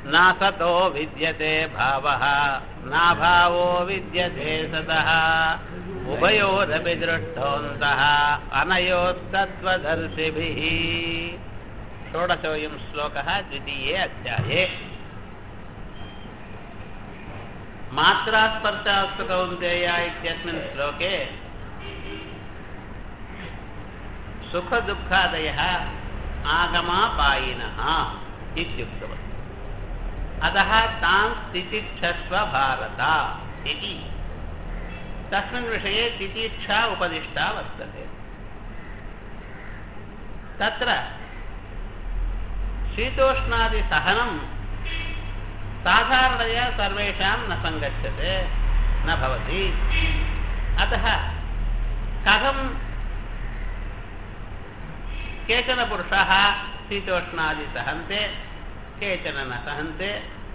नासतो विद्यते भावः नाभावो विद्यते सतः उभयोरपि दृष्टोऽन्तः अनयोस्तत्त्वदर्शिभिः षोडशोऽयं श्लोकः द्वितीये अध्याये मात्रास्पर्शास्तु कौन्तेय इत्यस्मिन् श्लोके सुखदुःखादयः आगमापायिनः इत्युक्तवती अतः तान् तितिक्षस्व भारत इति तस्मिन् विषये तितीक्षा उपदिष्टा वर्तते तत्र शीतोष्णादिसहनं साधारणतया सर्वेषां न सङ्गच्छते न भवति अतः कथं केचन पुरुषाः शीतोष्णादि सहन्ते केचन न सहन्ते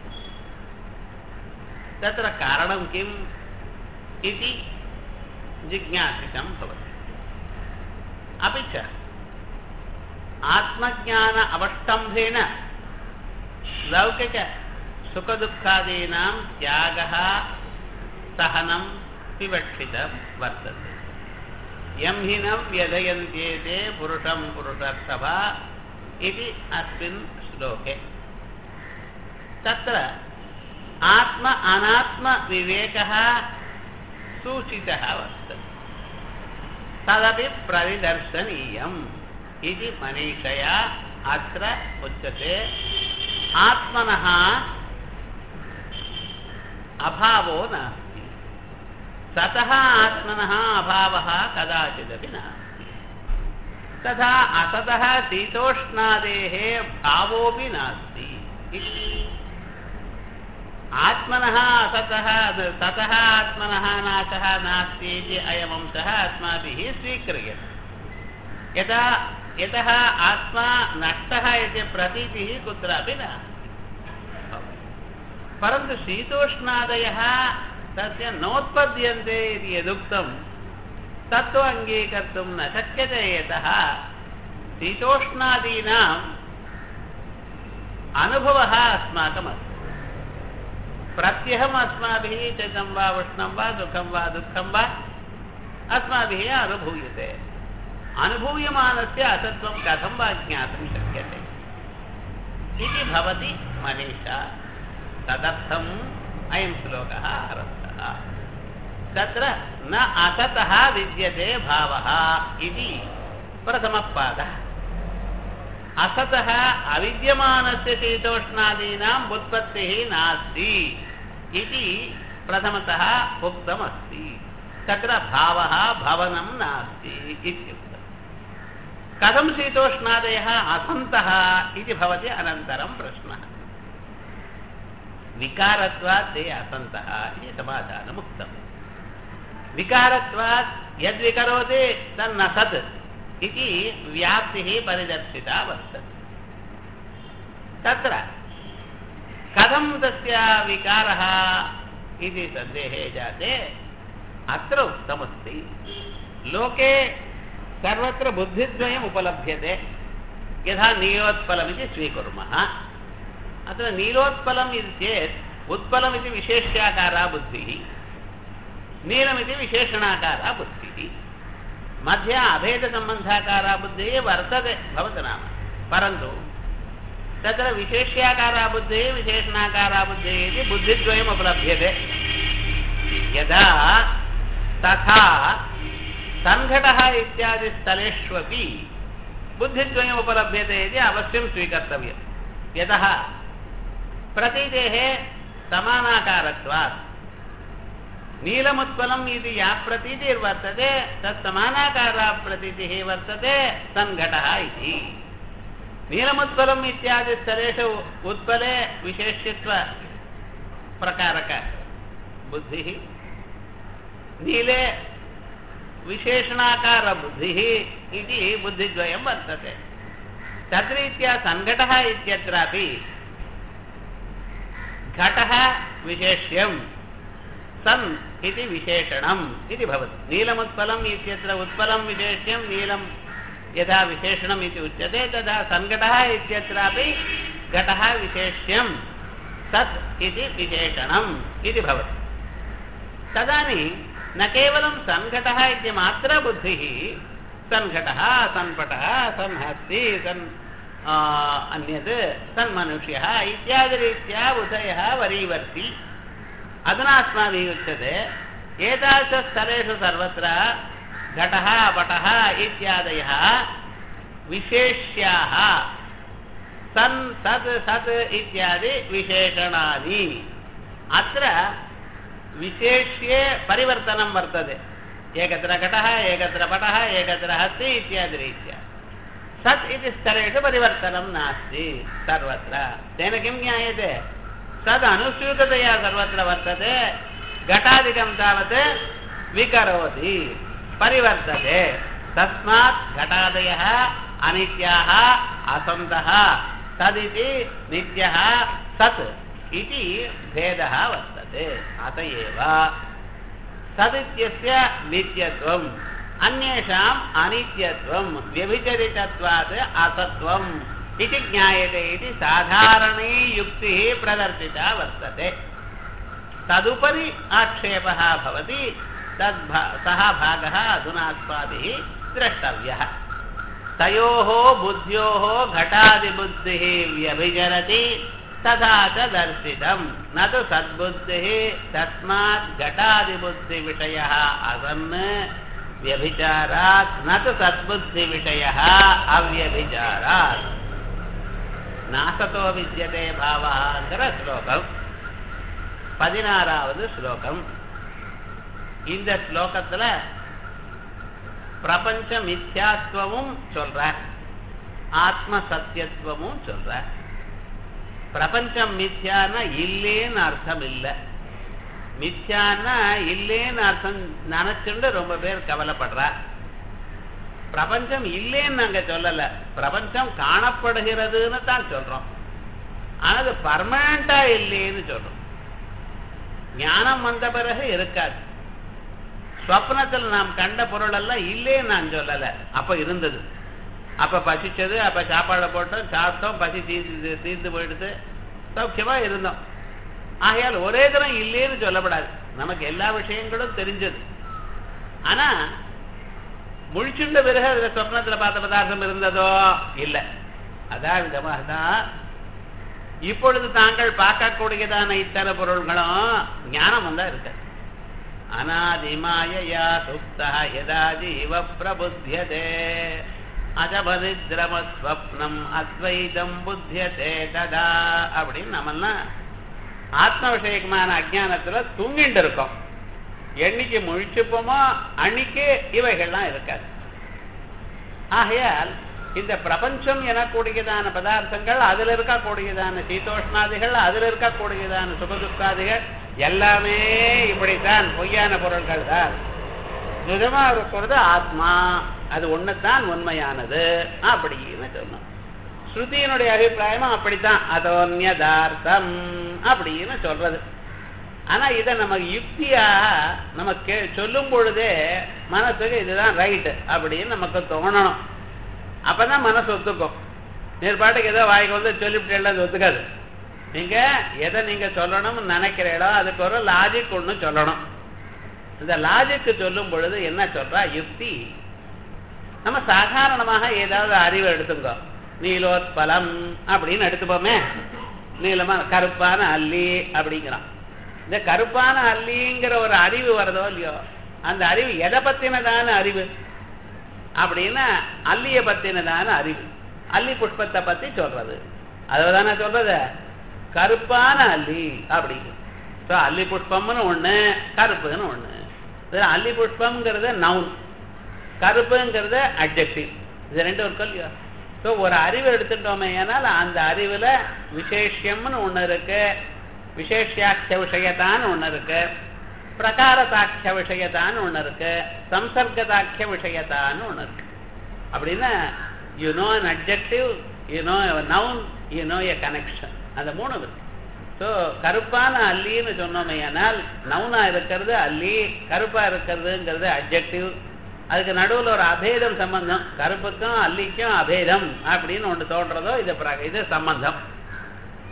तत्र कारणं किम् इति जिज्ञासितं भवति अपि च आत्मज्ञान अवष्टम्भेन लौकिकसुखदुःखादीनां त्यागः सहनं विवक्षितं वर्तते यं हि न व्यधयन्त्येते पुरुषं पुरुषर्थभा इति अस्मिन् श्लोके तत्र आत्म अनात्मविवेकः सूचितः वर्तते तदपि परिदर्शनीयम् इति मनीषया अत्र उच्यते आत्मनः अभावो नास्ति सतः आत्मनः अभावः कदाचिदपि नास्ति तथा असतः शीतोष्णादेः भावोऽपि नास्ति आत्मनः असतः ततः आत्मनः नाशः नास्ति इति अयमंशः अस्माभिः स्वीक्रियते यदा यतः आत्मा नष्टः इति प्रतीतिः कुत्रापि नास्ति परन्तु शीतोष्णादयः तस्य नोत्पद्यन्ते इति यदुक्तं तत्तु अङ्गीकर्तुं न शक्यते यतः शीतोष्णादीनाम् अनुभवः अस्माकमस्ति प्रत्यहम् अस्माभिः शीतं वा उष्णं वा सुखं वा दुःखं वा अस्माभिः अनुभूयते अनुभूयमानस्य असत्त्वं कथं वा ज्ञातुं शक्यते इति भवति मनीषा तदर्थम् अयं श्लोकः आरब्धः तत्र न असतः विद्यते भावः इति प्रथमः पादः असतः अविद्यमानस्य शीतोष्णादीनाम् उत्पत्तिः नास्ति इति प्रथमतः उक्तमस्ति तत्र भावः भवनं नास्ति इत्युक्तम् कथं शीतोष्णादयः असन्तः इति भवति अनन्तरं प्रश्नः विकारत्वात् ते असन्तः इति समाधानमुक्तम् विकारत्वात् यद्विकरोति तन्न सत् इति व्याप्तिः परिदर्शिता वर्तते तत्र कथं तस्य विकारः इति सन्देहे जाते अत्र उक्तमस्ति लोके सर्वत्र बुद्धिद्वयम् उपलभ्यते यथा नीलोत्पलमिति स्वीकुर्मः अत्र नीलोत्पलम् इति चेत् उत्पलमिति विशेष्याकारा बुद्धिः नीलमिति विशेषणाकारा बुद्धिः मध्ये अभेदसम्बन्धाकारा बुद्धिः वर्तते भवतु नाम परन्तु तत्र विशेष्याकारा बुद्धिः विशेषणाकारा बुद्धिः इति बुद्धिद्वयम् उपलभ्यते यदा तथा सङ्घटः इत्यादिस्थलेष्वपि बुद्धिद्वयम् उपलभ्यते इति अवश्यं स्वीकर्तव्यं यतः प्रतीतेः समानाकारत्वात् नीलमुत्पलम् इति या प्रतीतिर्वर्तते तत् समानाकारा प्रतीतिः वर्तते सङ्घटः इति नीलमुत्पलम् इत्यादि स्थलेषु उत्पले विशेष्यत्वप्रकारकबुद्धिः नीले विशेषणाकारबुद्धिः इति बुद्धिद्वयं वर्तते तद्रीत्या सङ्घटः इत्यत्रापि घटः विशेष्यं सन् इति विशेषणम् इति भवति नीलमुत्पलम् इत्यत्र उत्पलं विशेष्यं नीलं यथा विशेषणम् इति उच्यते तदा सङ्घटः इत्यत्रापि घटः विशेष्यं सत् इति विशेषणम् इति भवति तदानीं न केवलं सन्घटः इति मात्रा बुद्धिः सन्घटः सन्पटः सन्हस्ति सन् आ, अन्यत् सन्मनुष्यः इत्यादिरीत्या उदयः वरीवर्ति अधुना अस्माभिः उच्यते एतादृशस्थलेषु सर्वत्र घटः पटः इत्यादयः विशेष्याः सन् सत् सत् इत्यादि विशेषणानि अत्र विशेष्ये परिवर्तनं वर्तते एकत्र घटः एकत्र पटः एकत्र हस्ति इत्यादिरीत्या सत् इति स्तरेषु परिवर्तनं नास्ति सर्वत्र तेन किं ज्ञायते सद् अनुस्यूततया सर्वत्र वर्तते घटादिकं तावत् विकरोति परिवर्तते तस्मात् घटादयः अनित्याः असन्तः तदिति नित्यः सत् इति भेदः वर्तते अत एव सदित्यस्य नित्यत्वम् अन्येषाम् अनित्यत्वं व्यभिचरितत्वात् असत्त्वम् इति ज्ञायते इति साधारणी युक्तिः प्रदर्शिता वर्तते तदुपरि आक्षेपः भवति तद् सः भागः अधुना अस्माभिः द्रष्टव्यः तयोः बुद्ध्योः घटादिबुद्धिः व्यभिचरति तथा च दर्शितं न तु सद्बुद्धिः तस्मात् घटादिबुद्धिविषयः असन् व्यभिचारात् न तु सद्बुद्धिविषयः अव्यभिचारात् நாசத்தோ வித்தியதே பாவாங்கிற ஸ்லோகம் பதினாறாவது ஸ்லோகம் இந்த ஸ்லோகத்துல பிரபஞ்ச மித்யாத்வமும் சொல்ற ஆத்ம சத்தியத்துவமும் சொல்ற பிரபஞ்சம் மித்யான்னா இல்லேன்னு அர்த்தம் இல்லை மித்யான்னா இல்லேன்னு அர்த்தம் நினைச்சுண்டு ரொம்ப பேர் கவலைப்படுறா பிரபஞ்சம் இல்லைன்னு நாங்க சொல்லல பிரபஞ்சம் காணப்படுகிறதுன்னு தான் சொல்றோம் ஆனா அது பர்மனண்டா இல்லைன்னு சொல்றோம் ஞானம் வந்த பிறகு இருக்காது ஸ்வப்னத்தில் நாம் கண்ட பொருள் எல்லாம் இல்லைன்னு நான் சொல்லல அப்ப இருந்தது அப்ப பசிச்சது அப்ப சாப்பாடு போட்டோம் சாப்பிட்டோம் பசி தீர்ந்து தீர்ந்து போயிடுது சௌக்கியமா இருந்தோம் ஆகையால் ஒரே தரம் இல்லைன்னு சொல்லப்படாது நமக்கு எல்லா விஷயங்களும் தெரிஞ்சது ஆனா முழிச்சுண்ட பிறகு அதுல சொப்னத்துல பார்த்த பதார்த்தம் இருந்ததோ இல்ல அதான் விதமாக தான் இப்பொழுது தாங்கள் பார்க்கக்கூடியதான இத்தனை பொருள்களும் ஞானம் வந்தா இருக்க அநாதிமாயா சுப்தா யதாதி இவ பிரபுத்தியதே அஜபதித்ரமஸ்வப்னம் அத்வைதம் புத்தியதே ததா அப்படின்னு நம்மெல்லாம் ஆத்ம விஷயமான அஜானத்துல தூங்கிட்டு இருக்கோம் என்னைக்கு முழிச்சுப்போமோ அன்னைக்கு இவைகள்லாம் இருக்காது ஆகையால் இந்த பிரபஞ்சம் எனக்கூடியதான பதார்த்தங்கள் அதுல இருக்கக்கூடியதான சீதோஷ்ணாதிகள் அதுல இருக்கக்கூடியதான சுகதுக்காதிகள் எல்லாமே இப்படித்தான் பொய்யான பொருட்கள் தான் நிஜமா இருக்கிறது ஆத்மா அது ஒண்ணுதான் உண்மையானது அப்படின்னு சொன்னோம் ஸ்ருதியினுடைய அபிப்பிராயமும் அப்படித்தான் அதோன்யதார்த்தம் அப்படின்னு சொல்றது ஆனா இதை நமக்கு யுக்தியா நமக்கு சொல்லும் பொழுதே மனசுக்கு இதுதான் ரைட்டு அப்படின்னு நமக்கு தோணணும் அப்பதான் மனசு ஒத்துக்கும் நீர்பாட்டுக்கு ஏதோ வாய்க்கு வந்து சொல்லிவிட்டு அது ஒத்துக்காது நீங்க எதை நீங்க சொல்லணும்னு நினைக்கிறீங்களோ அதுக்கு ஒரு லாஜிக் ஒன்று சொல்லணும் இந்த லாஜிக்கு சொல்லும் பொழுது என்ன சொல்றா யுக்தி நம்ம சாதாரணமாக ஏதாவது அறிவு எடுத்துங்க நீலோத்பலம் அப்படின்னு எடுத்துப்போமே நீளமா கருப்பான அல்லி அப்படிங்கிறான் இந்த கருப்பான அல்லிங்கிற ஒரு அறிவு வருதோ இல்லையோ அந்த அறிவு எதை பத்தினதான அறிவு அப்படின்னா அல்லிய பத்தினதான அறிவு அல்லி புஷ்பத்தை பத்தி சொல்றது அதுதானே சொல்றது கருப்பான அல்லி அப்படிங்க ஸோ அல்லி புஷ்பம்னு ஒண்ணு கருப்புன்னு ஒண்ணு அல்லி புஷ்பம்ங்கிறது நவுன் கருப்புங்கிறது அப்ஜெக்டிவ் இது ரெண்டும் இருக்கும் இல்லையோ ஸோ ஒரு அறிவு எடுத்துட்டோமே ஏனால் அந்த அறிவுல விசேஷம்னு ஒண்ணு இருக்கு விசேஷாட்ச விஷயத்தான்னு ஒண்ணு இருக்கு பிரகாரதாட்ச விஷயத்தான்னு ஒண்ணு இருக்கு சம்சர்கதாட்ச விஷயத்தான்னு ஒண்ணு இருக்கு அப்படின்னா you know an objective you know noun you know a connection அந்த மூணு இருக்கு ஸோ கருப்பான அல்லின்னு சொன்னோமே ஆனால் நவுனா இருக்கிறது அல்லி கருப்பா இருக்கிறதுங்கிறது அப்ஜெக்டிவ் அதுக்கு நடுவில் ஒரு அபேதம் சம்பந்தம் கருப்புக்கும் அல்லிக்கும் அபேதம் அப்படின்னு ஒன்று தோன்றதோ இது இது சம்பந்தம்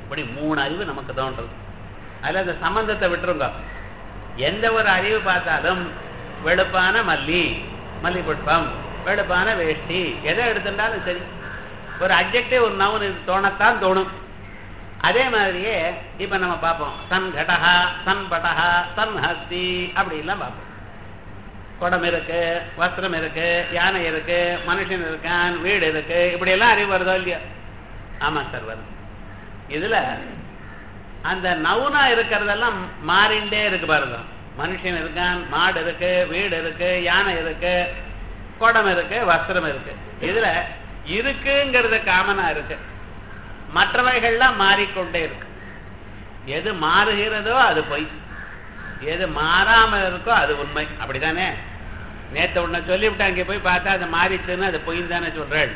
இப்படி மூணு அறிவு நமக்கு தோன்றது அதில் அந்த சம்பந்தத்தை விட்டுருங்க எந்த ஒரு அறிவு பார்த்தாலும் வெளுப்பான மல்லி மல்லி புஷ்பம் வெளுப்பான வேஷ்டி எதை எடுத்துட்டாலும் சரி ஒரு அப்ஜெக்டே ஒரு நவுன் இது தோணத்தான் தோணும் அதே மாதிரியே இப்ப நம்ம பார்ப்போம் சன் கடஹா சன் படஹா சன் ஹஸ்தி அப்படிலாம் பார்ப்போம் குடம் இருக்கு வஸ்திரம் இருக்கு யானை இருக்கு மனுஷன் இருக்கான் வீடு இருக்கு இப்படி எல்லாம் அறிவு வருதோ இல்லையா ஆமா சார் வருது இதுல அந்த நவுனா இருக்கிறதெல்லாம் மாறிண்டே இருக்கு பாருங்க மனுஷன் இருக்கான் மாடு இருக்கு வீடு இருக்கு யானை இருக்கு குடம் இருக்கு வஸ்திரம் இருக்கு இதுல இருக்குங்கிறது காமனா இருக்கு மற்றவைகள்லாம் மாறிக்கொண்டே இருக்கு எது மாறுகிறதோ அது பொய் எது மாறாம இருக்கோ அது உண்மை அப்படிதானே நேத்து உன்னை சொல்லிவிட்டு அங்கே போய் பார்த்தா அது மாறிச்சுன்னு அது பொய்ன்னு தானே சொல்றேன்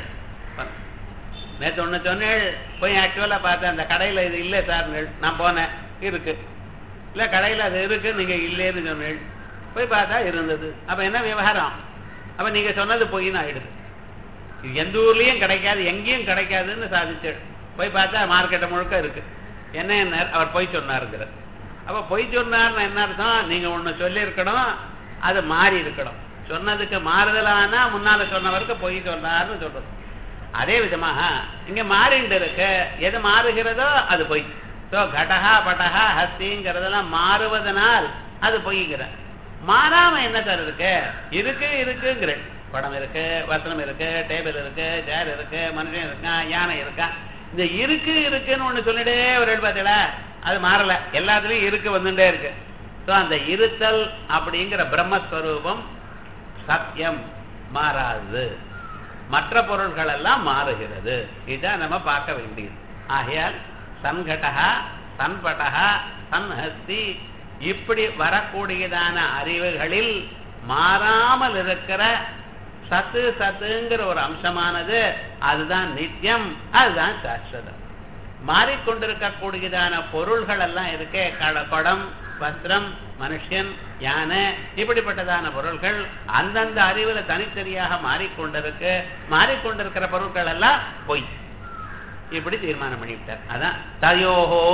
நேத்து ஒண்ணு சொன்னேன் போய் ஆக்சுவலா பார்த்தேன் அந்த கடையில இது இல்லை சார் நான் போனேன் இருக்கு இல்ல கடையில அது இருக்கு நீங்க இல்லைன்னு சொன்னேன் போய் பார்த்தா இருந்தது அப்ப என்ன விவகாரம் அப்ப நீங்க சொன்னது பொய்ன்னு ஆயிடுது இது எந்த ஊர்லயும் கிடைக்காது எங்கேயும் கிடைக்காதுன்னு சாதிச்சு போய் பார்த்தா மார்க்கெட்டை முழுக்க இருக்கு என்ன என்ன அவர் பொய் சொன்னாருங்கிற அப்ப பொய் சொன்னார்னு என்ன அர்த்தம் நீங்க ஒண்ணு சொல்லியிருக்கணும் அது மாறி இருக்கணும் சொன்னதுக்கு மாறுதலானா முன்னால சொன்னவருக்கு பொய் சொன்னார்னு சொல்றது அதே விதமாக இங்க மாறிண்டு இருக்கு எது மாறுகிறதோ அது பொய் சோ கடகா பட்டகா ஹஸ்திங்கிறதெல்லாம் மாறுவதனால் அது பொய்ங்கிற மாறாம என்ன சார் இருக்கு இருக்கு இருக்குங்கிற படம் இருக்கு வசனம் இருக்கு டேபிள் இருக்கு சேர் இருக்கு மனுஷன் இருக்கான் யானை இருக்கான் இந்த இருக்கு இருக்குன்னு ஒண்ணு சொல்லிட்டே ஒரு பார்த்தீங்களா அது மாறல எல்லாத்துலயும் இருக்கு வந்துட்டே இருக்கு ஸோ அந்த இருத்தல் அப்படிங்கிற பிரம்மஸ்வரூபம் சத்தியம் மாறாது மற்ற பொருள்கள் எல்லாம் மாறுகிறது இதான் நம்ம பார்க்க வேண்டியது ஆகையால் சன்கடகா சன்படகா சன்ஹஸ்தி இப்படி வரக்கூடியதான அறிவுகளில் மாறாமல் இருக்கிற சத்து சத்துங்கிற ஒரு அம்சமானது அதுதான் நித்தியம் அதுதான் சாஸ்வதம் மாறிக்கொண்டிருக்கக்கூடியதான பொருள்கள் எல்லாம் இருக்கே கட- குடம் வஸ்திரம் மனுஷன் யானை இப்படிப்பட்டதான பொருள்கள் அந்தந்த அறிவுல தனித்தனியாக மாறிக்கொண்டிருக்கு மாறிக்கொண்டிருக்கிற பொருட்கள் எல்லாம் பொய் இப்படி தீர்மானம் பண்ணிவிட்டார் அதான் தயோஹோ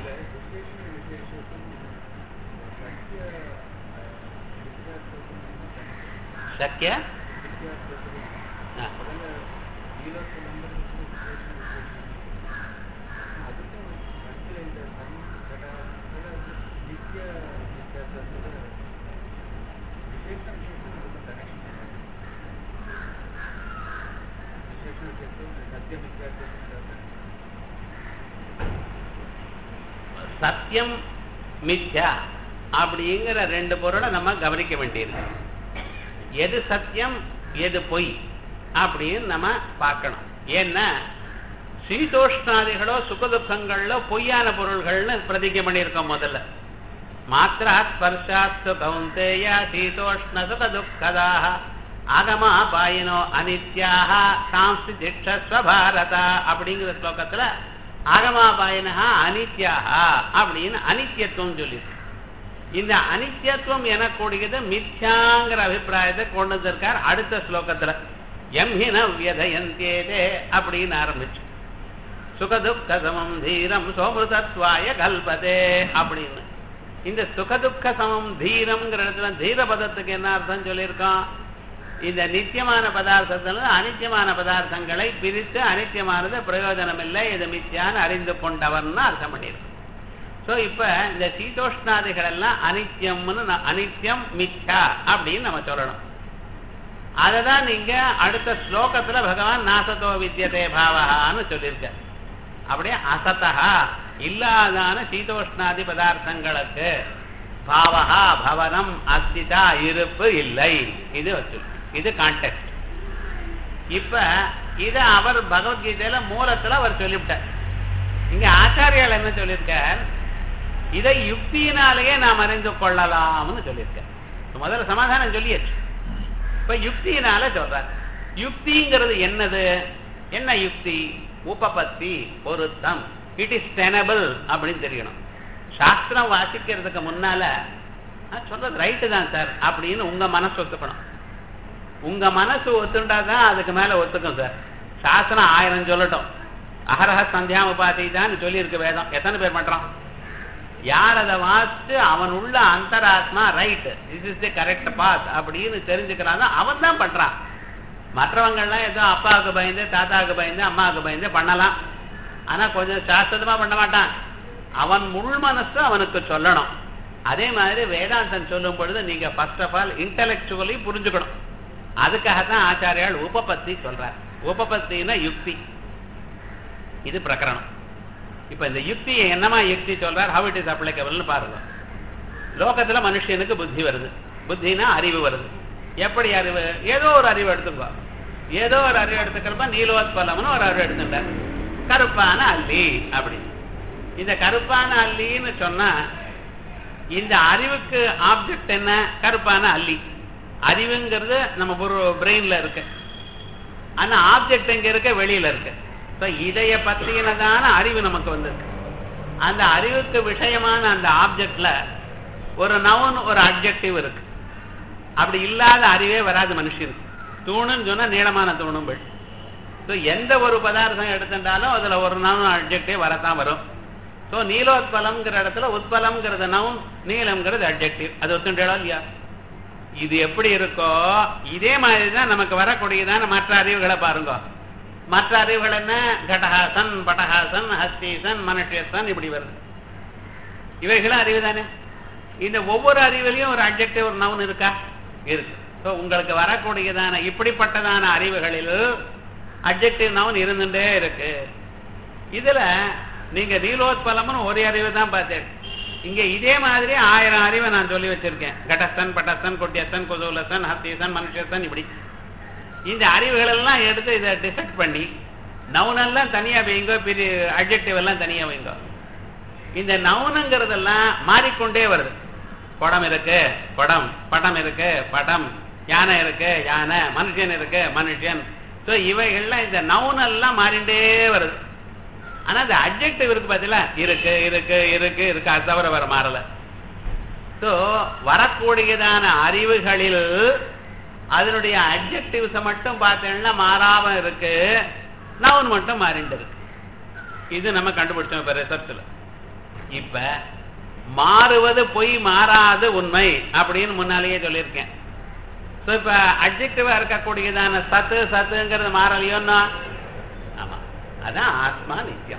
சக்கிய ஆ. சத்தியம் மித்யா அப்படிங்கிற ரெண்டு பொருளை நம்ம கவனிக்க வேண்டியது எது சத்தியம் எது பொய் அப்படின்னு நம்ம பார்க்கணும் ஏன்னா சீதோஷ்ணாதிகளோ சுகதுக்கங்களோ பொய்யான பொருள்கள்னு பிரதிஜை பண்ணியிருக்கோம் முதல்ல மாத்திரா ஸ்பர்ஷாஸ்து கௌந்தேய சீதோஷ்ண சுகதுக்கதாக ஆகமா பாயினோ அனித்யாக சாம்சி திக்ஷஸ்வ பாரதா அப்படிங்கிற ஸ்லோகத்துல ஆகமாபாயனஹா அனித்யாக அப்படின்னு அனித்தியத்துவம் சொல்லியிருக்கு இந்த அனித்தியத்துவம் எனக்கூடியது மித்யாங்கிற அபிப்பிராயத்தை கொண்டு வந்திருக்கார் அடுத்த ஸ்லோகத்துல எம்ஹின வியதயந்தேதே அப்படின்னு ஆரம்பிச்சு சுகதுக்க சமம் தீரம் சோமிருதத்வாய கல்பதே அப்படின்னு இந்த சுகதுக்க சமம் தீரம்ங்கிற இடத்துல தீர பதத்துக்கு என்ன அர்த்தம் சொல்லியிருக்கோம் இந்த நித்தியமான பதார்த்தத்துல அனித்தியமான பதார்த்தங்களை பிரித்து அனித்தியமானது பிரயோஜனம் இல்லை இது மித்தியான்னு அறிந்து கொண்டவர்னு அர்த்தம் பண்ணியிருக்கு ஸோ இப்ப இந்த சீதோஷ்ணாதிகள் எல்லாம் அனித்தியம்னு ந- அனித்தியம் மித்யா அப்படின்னு நம்ம சொல்லணும் அதை தான் நீங்க அடுத்த ஸ்லோகத்துல பகவான் நாசத்தோ வித்தியதே பாவகான்னு சொல்லியிருக்க அப்படியே அசதா இல்லாதான சீதோஷ்ணாதி பதார்த்தங்களுக்கு பாவகா பவனம் அஸ்திதா இருப்பு இல்லை இது வச்சு இது கான்டெக்ட் இப்ப இத அவர் பகவத்கீதையில மூலத்துல அவர் சொல்லிவிட்டார் இங்க ஆச்சாரியால் என்ன சொல்லியிருக்கார் இதை யுக்தியினாலேயே நாம் அறிந்து கொள்ளலாம்னு சொல்லியிருக்கார் இப்ப முதல்ல சமாதானம் சொல்லியாச்சு இப்ப யுக்தியினால சொல்றார் யுக்திங்கிறது என்னது என்ன யுக்தி உபபத்தி பொருத்தம் இட் இஸ் டெனபிள் அப்படின்னு தெரியணும் சாஸ்திரம் வாசிக்கிறதுக்கு முன்னால "ஆ, சொல்றது ரைட்டு தான் சார் அப்படின்னு உங்க மனசு ஒத்துக்கணும் உங்க மனசு ஒத்துண்டா தான் அதுக்கு மேல ஒத்துக்கும் சார் சாஸ்திரம் ஆயிரம் சொல்லட்டும் அகரஹ சந்தியாம் உபாதிதான்னு சொல்லியிருக்கு வேதம் எத்தனை பேர் பண்றான் யார் அதை வாசித்து அவன் உள்ள அந்தராத்மா right this is the correct path அப்படின்னு தெரிஞ்சுக்கிறான் அவன் தான் பண்றான் மற்றவங்கள்லாம் ஏதோ அப்பாவுக்கு பயந்து தாத்தாவுக்கு பயந்து அம்மாவுக்கு பயந்து பண்ணலாம் ஆனா கொஞ்சம் சாஸ்திரமா பண்ண மாட்டான் அவன் முள் மனசு அவனுக்கு சொல்லணும் அதே மாதிரி வேதாந்தம் சொல்லும் பொழுது நீங்க ஃபர்ஸ்ட் ஆஃப் ஆல் இன்டலெக்சுவலி புரிஞ்சுக்கணும் அதுக்காகத்தான் ஆச்சாரியால் உபபத்தி சொல்றார் உபபத்தின்னா யுக்தி இது பிரகரணம் இப்ப இந்த யுக்தியை என்னமா யுக்தி சொல்றார் ஹவ் இட் இஸ் அப்ளிகபிள்னு பாருங்க லோகத்துல மனுஷனுக்கு புத்தி வருது புத்தினா அறிவு வருது எப்படி அறிவு ஏதோ ஒரு அறிவு எடுத்துக்கோ ஏதோ ஒரு அறிவு எடுத்துக்கிறப்ப நீலோத்பலம்னு ஒரு அறிவு எடுத்துட்டார் கருப்பான அல்லி அப்படி இந்த கருப்பான அல்லின்னு சொன்னா இந்த அறிவுக்கு ஆப்ஜெக்ட் என்ன கருப்பான அல்லி அறிவுங்கிறது நம்ம ஒரு பிரெயின்ல இருக்கு ஆனா ஆப்ஜெக்ட் எங்க இருக்க வெளியில இருக்கு ஸோ இதைய பத்தினதான அறிவு நமக்கு வந்திருக்கு அந்த அறிவுக்கு விஷயமான அந்த ஆப்ஜெக்ட்ல ஒரு நவுன் ஒரு அப்ஜெக்டிவ் இருக்கு அப்படி இல்லாத அறிவே வராது மனுஷனுக்கு தூணுன்னு சொன்னா நீளமான தூணும்பள் ஸோ எந்த ஒரு பதார்த்தம் எடுத்துட்டாலும் அதுல ஒரு நவுன் அப்ஜெக்டிவ் வரத்தான் வரும் ஸோ நீலோத்பலம்ங்கிற இடத்துல உத்பலம்ங்கிறது நவுன் நீளம்ங்கிறது அப்ஜெக்டிவ் அது ஒத்துண்டா இல்லையா இது எப்படி இருக்கோ இதே மாதிரி தான் நமக்கு வரக்கூடியதான மற்ற அறிவுகளை பாருங்க மற்ற அறிவுகள் என்ன கடஹாசன் படஹாசன் ஹஸ்தீசன் மனுஷன் இப்படி வருது இவைகளும் அறிவு தானே இந்த ஒவ்வொரு அறிவுலையும் ஒரு அப்ஜெக்டிவ் ஒரு நவுன் இருக்கா இருக்கு ஸோ உங்களுக்கு வரக்கூடியதான இப்படிப்பட்டதான அறிவுகளில் அப்ஜெக்டிவ் நவுன் இருந்துட்டே இருக்கு இதுல நீங்க நீலோத்பலம்னு ஒரு அறிவு தான் பார்த்தேன் இங்க இதே மாதிரி ஆயிரம் அறிவை நான் சொல்லி வச்சிருக்கேன் கடஸ்தன் பட்டஸ்தன் கொட்டியஸ்தன் குதூலசன் ஹஸ்தீசன் மனுஷன் இப்படி இந்த அறிவுகள் எல்லாம் எடுத்து இதை டிசெக்ட் பண்ணி நவுனெல்லாம் தனியா வைங்கோ பெரிய அப்ஜெக்டிவ் எல்லாம் தனியா வைங்கோ இந்த நவுனுங்கிறதெல்லாம் மாறிக்கொண்டே வருது குடம் இருக்கு குடம் படம் இருக்கு படம் யானை இருக்கு யானை மனுஷன் இருக்கு மனுஷன் ஸோ இவைகள்லாம் இந்த நவுனெல்லாம் மாறிண்டே வருது ஆனா இந்த அப்ஜெக்டிவ் இருக்கு பார்த்தீங்களா இருக்கு இருக்கு இருக்கு இருக்கு அது தவிர வர மாறல ஸோ வரக்கூடியதான அறிவுகளில் அதனுடைய அப்ஜெக்டிவ்ஸை மட்டும் பார்த்தீங்கன்னா மாறாம இருக்கு நவுன் மட்டும் மாறிண்டு இருக்கு இது நம்ம கண்டுபிடிச்சோம் இப்ப ரிசர்ச்ல இப்ப மாறுவது பொய் மாறாது உண்மை அப்படின்னு முன்னாலேயே சொல்லியிருக்கேன் ஸோ இப்ப அப்ஜெக்டிவா இருக்கக்கூடியதான சத்து சத்துங்கிறது மாறலையோன்னா ஆமா அதான் ஆத்மா நித்தியம்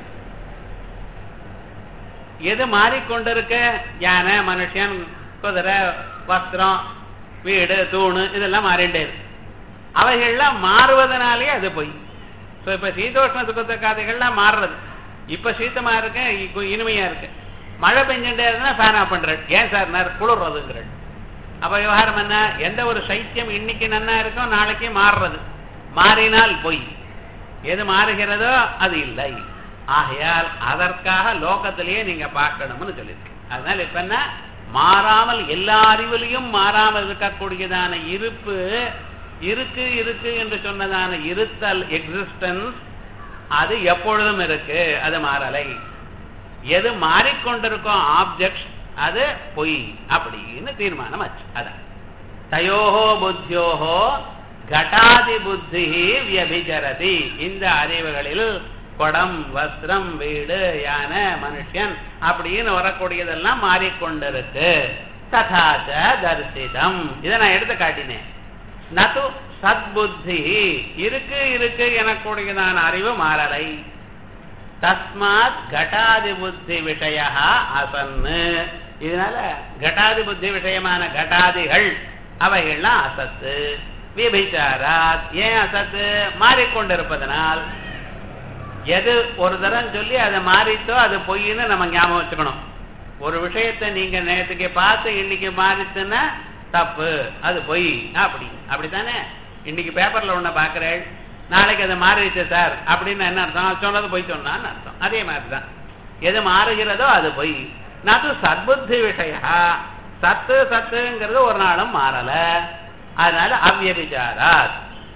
எது மாறிக்கொண்டிருக்க யானை மனுஷன் குதிரை வஸ்திரம் வீடு தூணு இதெல்லாம் மாறிண்டே இருக்கு அவைகள்லாம் மாறுவதனாலே அது பொய் ஸோ இப்போ சீதோஷ்ண சுகத்த காதைகள்லாம் மாறுறது இப்போ சீத்தமா இருக்கு இ- இனிமையா இருக்கு மழை பெஞ்சுட்டே இருந்தா ஃபேன் ஆஃப் பண்றேன் ஏன் சார் நான் குளிர்றதுங்கிறேன் அப்ப விவகாரம் என்ன எந்த ஒரு சைத்தியம் இன்னைக்கு நன்னா இருக்கோ நாளைக்கு மாறுறது மாறினால் பொய் எது மாறுகிறதோ அது இல்லை ஆகையால் அதற்காக லோகத்திலேயே நீங்க பார்க்கணும்னு சொல்லியிருக்கேன் அதனால இப்ப என்ன மாறாமல் எல்லா அறிவிலையும் மாறாமல் இருக்கக்கூடியதான இருப்பு இருக்கு இருக்கு என்று சொன்னதான இருத்தல் எக்ஸிஸ்டன்ஸ் அது எப்பொழுதும் இருக்கு அது மாறலை எது மாறிக்கொண்டிருக்கோ ஆப்ஜெக்ட் அது பொய் அப்படின்னு தீர்மானம் ஆச்சு அதான் தயோஹோ புத்தியோஹோ கடாதி புத்தி வியபிச்சரதி இந்த அறிவுகளில் குடம் வஸ்திரம் வீடு யானை மனுஷன் அப்படின்னு வரக்கூடியதெல்லாம் மாறிக்கொண்டிருக்கு ததாச்ச தரிசிதம் இதை நான் எடுத்து காட்டினேன் நது சத்புத்தி இருக்கு இருக்கு எனக்கூடியதான அறிவு மாறலை தஸ்மாத் கட்டாதி புத்தி விஷய அசன்னு இதனால கட்டாதி புத்தி விஷயமான கட்டாதிகள் அவைகள்லாம் அசத்து விபிச்சாராத் ஏன் அசத்து மாறிக்கொண்டிருப்பதனால் எது ஒரு தரம் சொல்லி அதை மாறித்தோ அது பொய்ன்னு நம்ம ஞாபகம் வச்சுக்கணும் ஒரு விஷயத்தை நீங்க நேற்றுக்கு பார்த்து இன்னைக்கு மாறிச்சுன்னா தப்பு அது பொய் அப்படி அப்படித்தானே இன்னைக்கு பேப்பர்ல ஒண்ண பாக்குறேன் நாளைக்கு அது மாறிடுச்சு சார் அப்படின்னு என்ன அர்த்தம் சொன்னது பொய் சொன்னான்னு அர்த்தம் அதே மாதிரி தான் எது மாறுகிறதோ அது பொய் நது சத்புத்தி விஷயா சத்து சத்துங்கிறது ஒரு நாளும் மாறல அதனால அவ்யபிச்சாராத்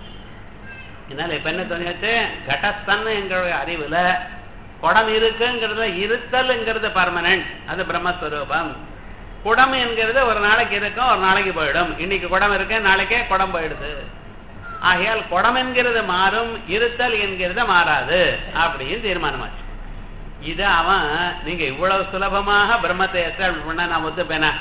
இதனால இப்ப என்ன தோணியாச்சு கடஸ்தன் எங்களுடைய அறிவுல குடம் இருக்குங்கிறத இருத்தல்ங்கிறது பர்மனன்ட் அது பிரம்மஸ்வரூபம் குடம் என்கிறது ஒரு நாளைக்கு இருக்கும் ஒரு நாளைக்கு போயிடும் இன்னைக்கு குடம் இருக்கு நாளைக்கே குடம் போயிடுது ஆகையால் குடம் என்கிறது மாறும் இருத்தல் என்கிறது மாறாது அப்படின்னு தீர்மானமாச்சு இது அவன் நீங்க இவ்வளவு சுலபமாக பிரம்மத்தை எஸ்டாப்ளிஷ் பண்ண நான் ஒத்துப்பேனா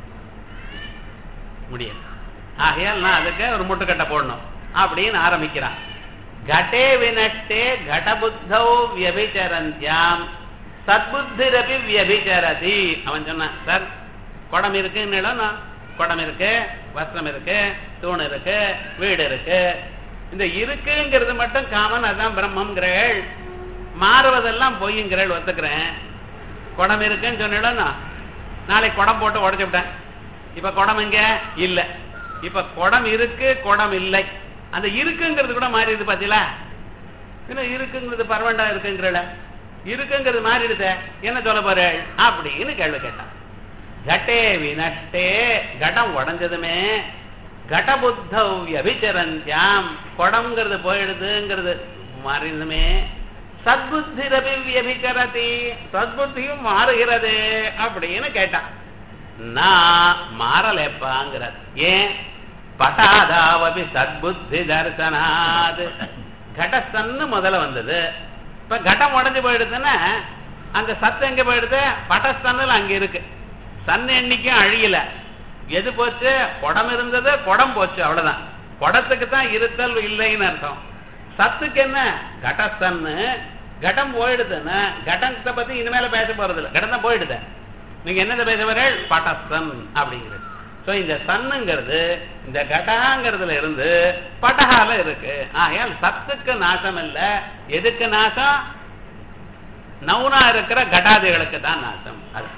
முடியும் ஆகையால் நான் அதுக்கு ஒரு முட்டுக்கட்டை போடணும் அப்படின்னு ஆரம்பிக்கிறான் கடே வினஷ்டே கடபுத்தௌ வியபிச்சரந்தியாம் சத்புத்திரபி வியபிச்சரதி அவன் சொன்னான் சார் குடம் இருக்குன்னு நான் குடம் இருக்கு வஸ்திரம் இருக்கு தூண் இருக்கு வீடு இருக்கு இந்த இருக்குங்கிறது மட்டும் காமன் அதான் பிரம்மங்கிறேள் மாறுவதெல்லாம் பொய்யுங்கிறேள் ஒத்துக்கிறேன் குடம் இருக்குன்னு சொன்னிடனா நாளைக்கு குடம் போட்டு உடச்சு விட்டேன் இப்ப குடம் எங்க இல்ல இப்ப குடம் இருக்கு குடம் இல்லை அந்த இருக்குங்கிறது கூட மாறிடுது பாத்தீங்களா இன்னும் இருக்குங்கிறது பரவண்டா இருக்குங்கிறல இருக்குங்கிறது மாறிடுதே என்ன சொல்ல போற அப்படின்னு கேள்வி கேட்டான் கடே வினஷ்டே கடம் உடஞ்சதுமே கடபுத்தௌ வியபிச்சரந்தியாம் குடம்ங்கிறது போயிடுதுங்கிறது மாறினதுமே சத்புத்தி ரபி வியபிச்சரதி சத்புத்தியும் மாறுகிறது அப்படின்னு கேட்டான் நான் மாறலேப்பாங்கிறார் ஏன் பட்டாதாவபி சத்புத்தி தர்சனாது கடசன்னு முதல்ல வந்தது இப்ப கடம் உடஞ்சு போயிடுதுன்னா அந்த சத்து எங்க போயிடுது பட்டஸ்தன்னுல அங்க இருக்கு சன் எண்ணிக்கும் அழியல எது போச்சு குடம் இருந்தது குடம் போச்சு அவ்வளவுதான் குடத்துக்கு தான் இருத்தல் இல்லைன்னு அர்த்தம் சத்துக்கு என்ன கடஸ்தன்னு கடம் போயிடுதுன்னா கடத்தை பத்தி இனிமேல பேச போறது இல்லை கடம் தான் போயிடுது நீங்க என்னதை பேச வரீர்கள் பட்டஸ்தன் அப்படிங்கிறது சோ இந்த சன்னுங்கிறது இந்த கட்டாங்கிறதுல இருந்து பட்டகால இருக்கு ஆகையால் சத்துக்கு நாசம் இல்ல எதுக்கு நாசம் நவுனா இருக்கிற கடாதிகளுக்கு தான் நாசம் அது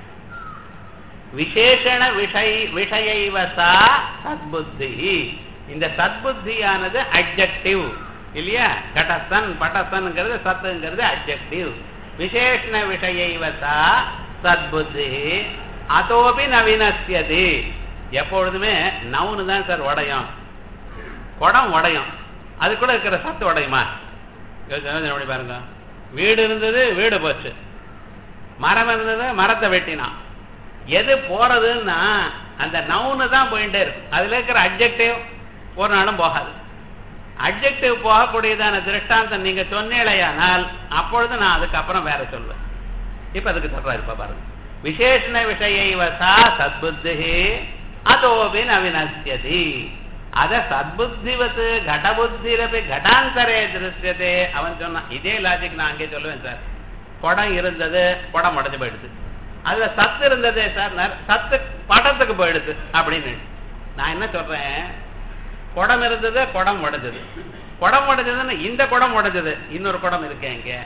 விசேஷண விஷய விஷயவசா சத்புத்தி இந்த சத்புத்தியானது அப்ஜெக்டிவ் இல்லையா கடசன் பட்டசன்ங்கிறது சத்துங்கிறது அப்ஜெக்டிவ் விசேஷண விஷயவசா சத்புத்தி அதோபி நவீனசியது எப்பொழுதுமே நவுனு தான் சார் உடையும் குடம் உடையும் அது கூட இருக்கிற சத்து உடையுமா யோசனை பண்ணி பாருங்க வீடு இருந்தது வீடு போச்சு மரம் இருந்தது மரத்தை வெட்டினான் எது போறதுன்னா அந்த நவுனு தான் போயிட்டே இருக்கு அதுல இருக்கிற அப்ஜெக்டிவ் ஒரு நாளும் போகாது அப்ஜெக்டிவ் போகக்கூடியதான திருஷ்டாந்தம் நீங்க சொன்னீழையானால் அப்பொழுது நான் அதுக்கப்புறம் வேற சொல்வேன் இப்ப அதுக்கு சொல்றாரு இப்ப பாருங்க விசேஷண விஷயவசா சத்புத்தி அதோபி நவினசியதி அத சத்புத்திவத்து கடபுத்திரபி கடாந்தரே திருஷ்யதே அவன் சொன்னான் இதே லாஜிக் நான் அங்கே சொல்லுவேன் சார் குடம் இருந்தது குடம் உடஞ்சு போயிடுது அதுல சத்து இருந்ததே சார் சத்து படத்துக்கு போயிடுது அப்படின்னு நான் என்ன சொல்றேன் குடம் இருந்தது குடம் உடைஞ்சது குடம் உடைஞ்சதுன்னா இந்த குடம் உடைஞ்சது இன்னொரு குடம் இருக்கேன் இங்க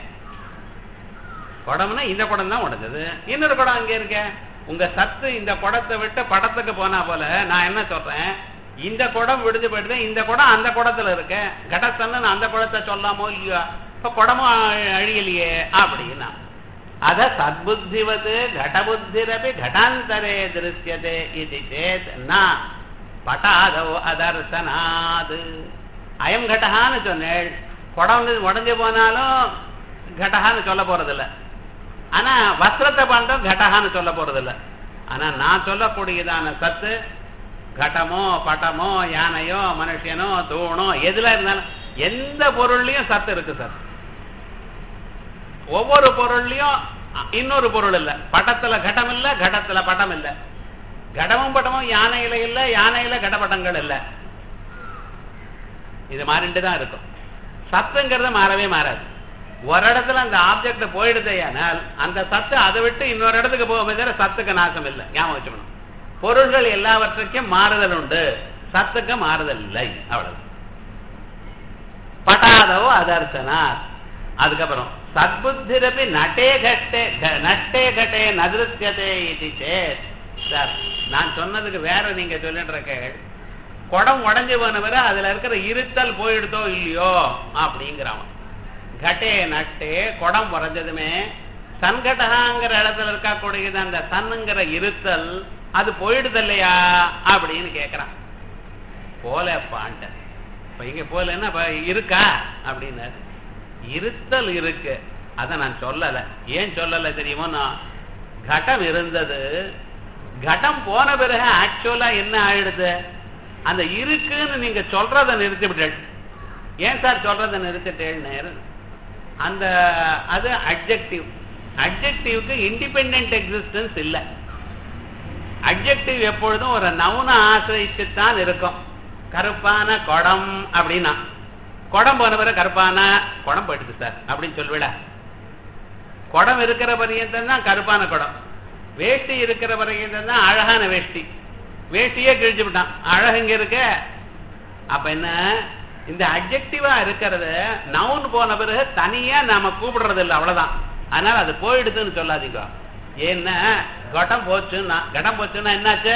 குடம்னா இந்த குடம் தான் உடைஞ்சது இன்னொரு குடம் அங்க இருக்க உங்க சத்து இந்த குடத்தை விட்டு படத்துக்கு போனா போல நான் என்ன சொல்றேன் இந்த குடம் விடுஞ்சு போயிடுது இந்த குடம் அந்த குடத்துல இருக்க கடத்தன்னு நான் அந்த குடத்தை சொல்லாமோ இல்லையோ இப்ப குடமும் அழியலையே அப்படின்னா அத சத்புத்திவது கடபுத்திரபி கடாந்தரே திருஷ்யதே இது சேத் ந பட்டாதோ அதர்சனாது அயம் கடகான்னு சொன்னேள் குடம் உடஞ்சு போனாலும் கடகான்னு சொல்ல போறதில்ல ஆனா வஸ்திரத்தை பண்றோம் கடகான்னு சொல்ல போறதில்ல ஆனா நான் சொல்லக்கூடியதான சத்து கடமோ பட்டமோ யானையோ மனுஷனோ தூணோ எதுல இருந்தாலும் எந்த பொருள்லயும் சத்து இருக்கு சார் ஒவ்வொரு பொருள்லயும் இன்னொரு பொருள் இல்ல பட்டத்துல கடம் இல்ல கடத்துல பட்டம் இல்ல கடமும் பட்டமும் யானையில இல்ல யானையில கடப்பட்டங்கள் இல்ல இது மாறிட்டு தான் இருக்கும் சத்துங்கிறது மாறவே மாறாது ஒரு இடத்துல அந்த ஆப்ஜெக்ட் போயிடுதேயானால் அந்த சத்து அதை விட்டு இன்னொரு இடத்துக்கு போக தவிர சத்துக்கு நாசம் இல்லை ஞாபகம் வச்சுக்கணும் பொருள்கள் எல்லாவற்றுக்கும் மாறுதல் உண்டு சத்துக்கு மாறுதல் இல்லை அவ்வளவு பட்டாதவோ அதர்சனா அதுக்கப்புறம் சத்புத்திரபி நட்டே கட்டே நட்டே கட்டே நதிருத்தியதே இது சேத் சார் நான் சொன்னதுக்கு வேற நீங்க சொல்லிட்டு இருக்க குடம் உடஞ்சு போனவரை அதுல இருக்கிற இருத்தல் போயிடுதோ இல்லையோ அப்படிங்கிறான் கட்டே நட்டே குடம் உறைஞ்சதுமே சன்கட்டகாங்கிற இடத்துல இருக்கக்கூடியது அந்த சன்னுங்கிற இருத்தல் அது போயிடுது இல்லையா அப்படின்னு கேக்குறான் போலப்பான்ட்ட இப்ப இங்க போலன்னா இப்ப இருக்கா அப்படின்னாரு இருத்தல் இருக்கு அத நான் சொல்லல ஏன் சொல்லல தெரியுமோ நான் கடம் இருந்தது கடம் போன பிறகு ஆக்சுவலா என்ன ஆயிடுது அந்த இருக்குன்னு நீங்க சொல்றதை நிறுத்திவிட்டேன் ஏன் சார் சொல்றதை நிறுத்திட்டேன்னு அந்த அது அப்ஜெக்டிவ் அப்ஜெக்டிவ்க்கு இண்டிபெண்ட் எக்ஸிஸ்டன்ஸ் இல்லை அப்ஜெக்டிவ் எப்பொழுதும் ஒரு நவுனை ஆசிரிச்சுத்தான் இருக்கும் கருப்பான குடம் அப்படின்னா குடம் போன பிறகு கருப்பான குடம் போயிடுது சார் அப்படின்னு சொல்லுவிட குடம் இருக்கிற பரியந்தம் தான் கருப்பான குடம் வேஷ்டி இருக்கிற பரியந்தம் தான் அழகான வேஷ்டி வேஷ்டியே கிழிச்சு விட்டான் அழகு இங்க இருக்க அப்ப என்ன இந்த அப்ஜெக்டிவா இருக்கிறது நவுன் போன பிறகு தனியா நாம கூப்பிடுறது இல்லை அவ்வளவுதான் அதனால அது போயிடுதுன்னு சொல்லாதீங்க ஏன்னா கடம் போச்சுன்னா கடம் போச்சுன்னா என்னாச்சு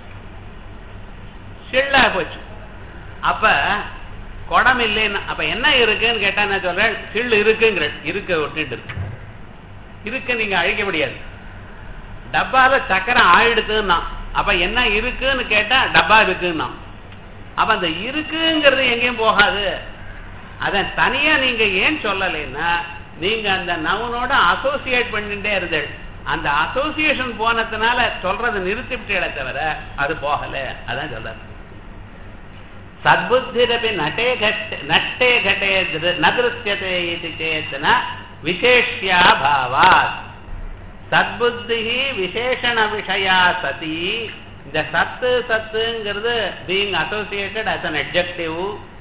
சில்லா போச்சு அப்ப குடம் இல்லைன்னா அப்ப என்ன இருக்குன்னு கேட்டா நான் சொல்றேன் சில்லு இருக்குங்கிற இருக்க விட்டுட்டு இருக்கு இருக்க நீங்க அழிக்க முடியாது டப்பால சக்கரை ஆயிடுதுன்னா அப்ப என்ன இருக்குன்னு கேட்டா டப்பா இருக்குன்னா அப்ப அந்த இருக்குங்கிறது எங்கேயும் போகாது அத தனியா நீங்க ஏன் சொல்லலைன்னா நீங்க அந்த நவனோட அசோசியேட் பண்ணிட்டே இருந்தேள் அந்த அசோசியேஷன் போனதுனால சொல்றதை நிறுத்திவிட்டே தவிர அது போகல அதான் சொல்றாரு சத்புத்திரப்பி நட்டே கட் நட்டே கட்டே நதிருத்தியதே இது சேத்தன விசேஷ்யா பாவாத் சத்புத்தி விசேஷண விஷயா சதி இந்த சத்து சத்துங்கிறது being associated as an objective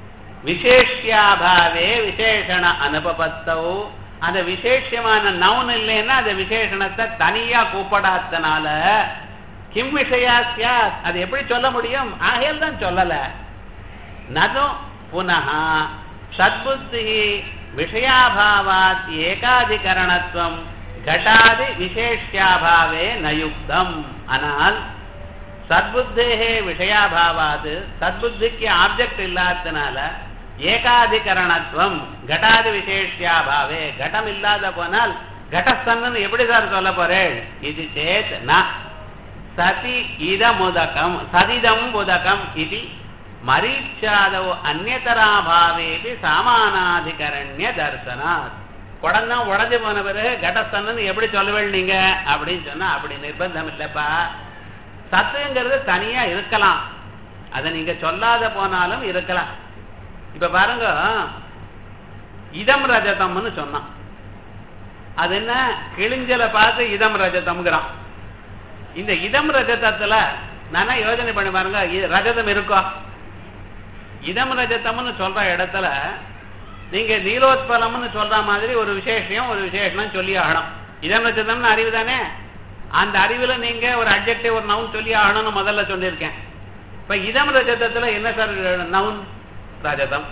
விசேஷ்யாபாவே விசேஷண அனுபவத்தவு அந்த விசேஷமான நவுன் இல்லைன்னா அந்த விசேஷணத்தை தனியா கூப்பிடாதனால கிம் விஷயா சியாத் அது எப்படி சொல்ல முடியும் ஆகையால் தான் சொல்லல நதும் புனः சத்புத்தி விஷயாபாவாத் ஏகாதிகரணத்துவம் घटादि विशेष्याभावे न युक्तम् ஆனால் சத்புத்தேகே விஷயாபாவாது சத்புத்திக்கு ஆப்ஜெக்ட் இல்லாததுனால ஏகாதிகரணத்துவம் கட்டாதி விசேஷ்யாபாவே கடம் இல்லாத போனால் கடஸ்தன்னு எப்படி சார் சொல்ல போறேன் இது சேத் ந சதி இதமுதகம் சதிதம் உதகம் இது மரீச்சாதவ் அந்நதராபாவேபி சாமானாதிகரண்ய தர்சனாத் குடந்தான் உடஞ்சு போன பிறகு கடஸ்தன்னு எப்படி சொல்லுவேன் நீங்க அப்படின்னு சொன்னா அப்படி நிர்பந்தம் இல்லப்பா சத்துங்கிறது தனியா இருக்கலாம் அதை நீங்க சொல்லாத போனாலும் இருக்கலாம் இப்ப பாருங்க இதம் ரஜதம்னு சொன்னான் அது என்ன கிழிஞ்சலை பார்த்து இதம் ரஜதம்ங்கிறான் இந்த இதம் ரஜதத்துல நானா யோசனை பண்ணி பாருங்க இ- ரஜதம் இருக்கோ இதம் ரஜதம்னு சொல்ற இடத்துல நீங்க நீலோத்பலம்னு சொல்ற மாதிரி ஒரு விசேஷம் ஒரு விசேஷம் சொல்லி ஆகணும் இதம் ரஜதம்னு அறிவு தானே அந்த அறிவுல நீங்க ஒரு அப்ஜெக்டிவ் ஒரு நவுன் சொல்லி ஆகணும்னு முதல்ல சொல்லியிருக்கேன் இப்ப இதம் ரஜதத்துல என்ன சார் நவுன் ரஜதம்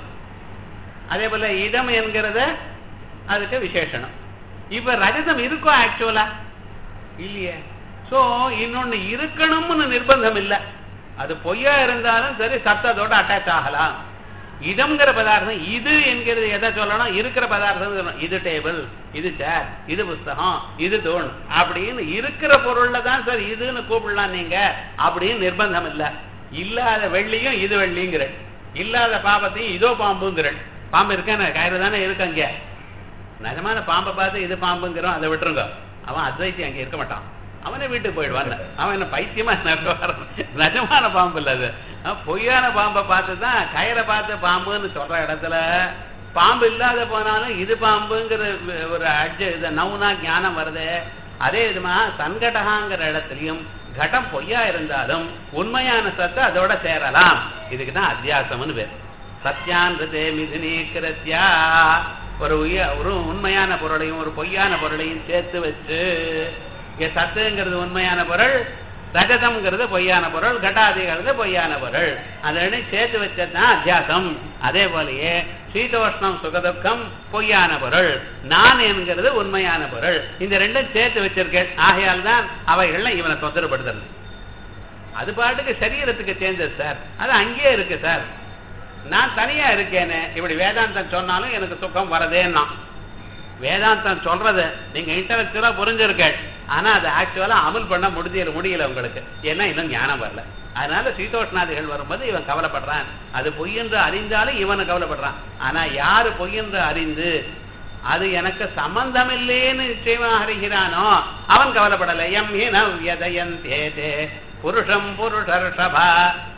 அதே போல இதம் என்கிறது அதுக்கு விசேஷணம் இப்ப ரஜதம் இருக்கோ ஆக்சுவலா இல்லையே சோ இன்னொன்னு இருக்கணும்னு நிர்பந்தம் இல்ல அது பொய்யா இருந்தாலும் சரி சத்தத்தோட அட்டாச் ஆகலாம் இதம்ங்கிற பதார்த்தம் இது என்கிறது எதை சொல்லணும் இருக்கிற பதார்த்தம் சொல்லணும். இது டேபிள் இது சேர் இது புஸ்தகம் இது தூண் அப்படின்னு இருக்கிற பொருள்ல தான் சார் இதுன்னு கூப்பிடலாம் நீங்க அப்படின்னு நிர்பந்தம் இல்ல இல்லாத வெள்ளியும் இது வெள்ளிங்கிற இல்லாத பாம்பத்தையும் இதோ பாம்புங்கிற பாம்பு இருக்கானே கயிறு தானே இருக்கு அங்க நிஜமான பாம்பை பார்த்து இது பாம்புங்கிறோம் அதை விட்டுருங்க அவன் அத்வைத்தி அங்க இருக்க மாட்டான் அவனே வீட்டுக்கு போயிடுவான் அவன் என்ன பைத்தியமா என்ன நிஜமான பாம்பு இல்ல அது அவன் பொய்யான பாம்பை பார்த்து தான் கயிறை பார்த்து பாம்புன்னு சொல்ற இடத்துல பாம்பு இல்லாத போனாலும் இது பாம்புங்கிற ஒரு அட்ஜ இது நவுனா ஞானம் வருது அதே விதமா சன்கடகாங்கிற இடத்துலயும் கடம் பொய்யா இருந்தாலும் உண்மையான சத்து அதோட சேரலாம் இதுக்கு தான் அத்தியாசம்னு பேர் சத்யான்றதே மிதுனீக்கிரத்யா ஒரு உய ஒரு உண்மையான பொருளையும் ஒரு பொய்யான பொருளையும் சேர்த்து வச்சு இங்க சத்துங்கிறது உண்மையான பொருள் ரஜதம்ங்கிறது பொய்யான பொருள் கட்டாதிங்கிறது பொய்யான பொருள் அதை ரெண்டையும் சேர்த்து வச்சதுதான் அத்தியாசம் அதே போலயே சீதோஷ்ணம் சுகதுக்கம் பொய்யான பொருள் நான் என்கிறது உண்மையான பொருள் இந்த ரெண்டும் சேர்த்து வச்சிருக்கேன் ஆகையால் தான் அவைகள்லாம் இவனை தொந்தரப்படுத்துறது அது பாட்டுக்கு சரீரத்துக்கு சேர்ந்தது சார் அது அங்கேயே இருக்கு சார் நான் தனியா இருக்கேனே இப்படி வேதாந்தம் சொன்னாலும் எனக்கு சுகம் வரதேன்னா வேதாந்தம் சொல்றது நீங்க இன்டலெக்சுவலா புரிஞ்சிருக்கேன் ஆனா அதை ஆக்சுவலா அமல் பண்ண முடியல முடியல உங்களுக்கு ஏன்னா இன்னும் ஞானம் வரல அதனால சீதோஷ்ணாதிகள் வரும்போது இவன் கவலைப்படுறான் அது பொய் என்று அறிந்தாலும் இவனு கவலைப்படுறான் ஆனா யாரு பொய் என்று அறிந்து அது எனக்கு சம்பந்தம் இல்லைன்னு நிச்சயமா அறிகிறானோ அவன் கவலைப்படலை எம் ஹினவ்யதயந்தேதே புருஷம் புருஷர்ஷபா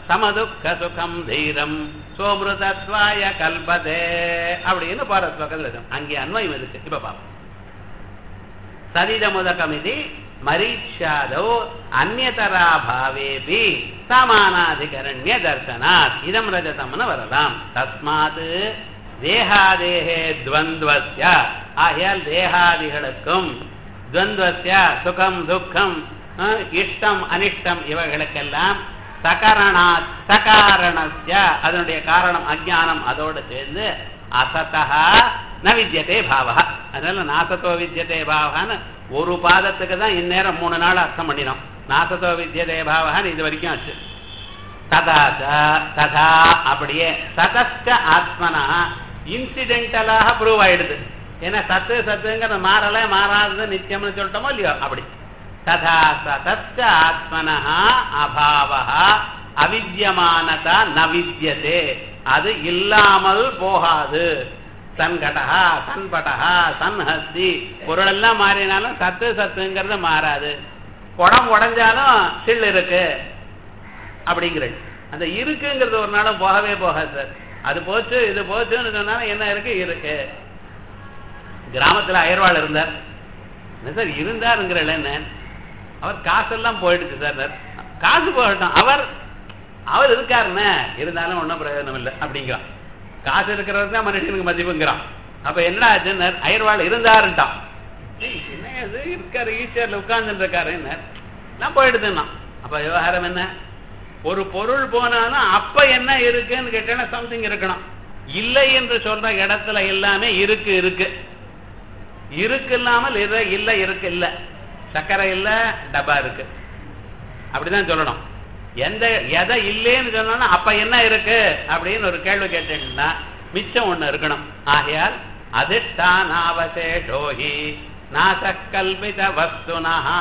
சமதுக்க சுகம் தீரம் சோமிருதத்வாய கல்பதே அப்படின்னு போற ஸ்லோகத்தில் இருக்கும் அங்கே அன்வயம் இருக்கு இப்ப பாப்போம் சதிதமுதகமிதி மரீட்சாதோ அந்நதராபாவேபி சமானாதிகரண்ய தர்சனாத் இதம் ரஜதம்னு வரலாம் தஸ்மாத் தேகாதேகே துவந்த்வஸ்ய ஆகையால் தேகாதிகளுக்கும் துவந்த்வஸ்ய சுகம் துக்கம் அஹ், இஷ்டம் அனிஷ்டம் இவைகளுக்கெல்லாம் சகரணா சகாரணஸ்ய அதனுடைய காரணம் அஜ்ஞானம் அதோடு சேர்ந்து அசதா ந வித்யதே பாவா அதனால நாசத்தோ வித்யதே பாவகான்னு ஒரு பாதத்துக்கு தான் இந்நேரம் மூணு நாள் அர்த்தம் பண்ணினோம் நாசத்தோ வித்யதே பாவகான்னு இது வரைக்கும் ஆச்சு ததா ச- ததா அப்படியே சதஸ்ட ஆத்மனா இன்சிடென்டலாக ப்ரூவ் ஆயிடுது ஏன்னா சத்து சத்துங்கிற மாறல மாறாதது நித்தியம்னு சொல்லிட்டோமோ இல்லையோ அப்படி ததா சதஸ்ட ஆத்மனா அபாவா அவித்யமானதா ந வித்யதே அது இல்லாமல் போகாது சன்கடகா சன்படகா சன்ஹஸ்தி பொருள் எல்லாம் மாறினாலும் சத்து சத்துங்கிறது மாறாது குடம் உடைஞ்சாலும் சில் இருக்கு அப்படிங்கிறது அந்த இருக்குங்கிறது ஒரு நாளும் போகவே போகாது சார் அது போச்சு இது போச்சுன்னு சொன்னாலும் என்ன இருக்கு இருக்கு கிராமத்துல அயர்வாள் இருந்தார் என்ன சார் இருந்தாருங்கிறல என்ன அவர் காசெல்லாம் போயிடுச்சு சார் காசு போகட்டும் அவர் அவர் இருக்காருன்னு இருந்தாலும் ஒன்றும் பிரயோஜனம் இல்லை அப்படிங்கிறான் காசு இருக்கிறது தான் மனுஷனுக்கு மதிப்புங்கிறான் அப்ப என்ன ஆச்சுன்னு அயர்வாள் இருந்தாருன்ட்டான் ஏய், என்ன இது இருக்காரு ஈஸ்வரில் உட்கார்ந்துட்டு இருக்காரு என்ன எல்லாம் போயிடுதுன்னா அப்ப விவகாரம் என்ன ஒரு பொருள் போனாலும் அப்ப என்ன இருக்குன்னு கேட்டேன்னா சம்திங் இருக்கணும் இல்லை என்று சொல்ற இடத்துல எல்லாமே இருக்கு இருக்கு இருக்கு இல்லாமல் இரு இல்ல இருக்கு இல்ல சக்கரை இல்ல டப்பா இருக்கு அப்படிதான் சொல்லணும் எந்த எதை இல்லைன்னு சொன்னா அப்ப என்ன இருக்கு அப்படின்னு ஒரு கேள்வி கேட்டீங்கன்னா மிச்சம் ஒண்ணு இருக்கணும் ஆகையால் அதிஷ்டானாவசேஷோஹி நாசக்கல்பித வஸ்துனஹா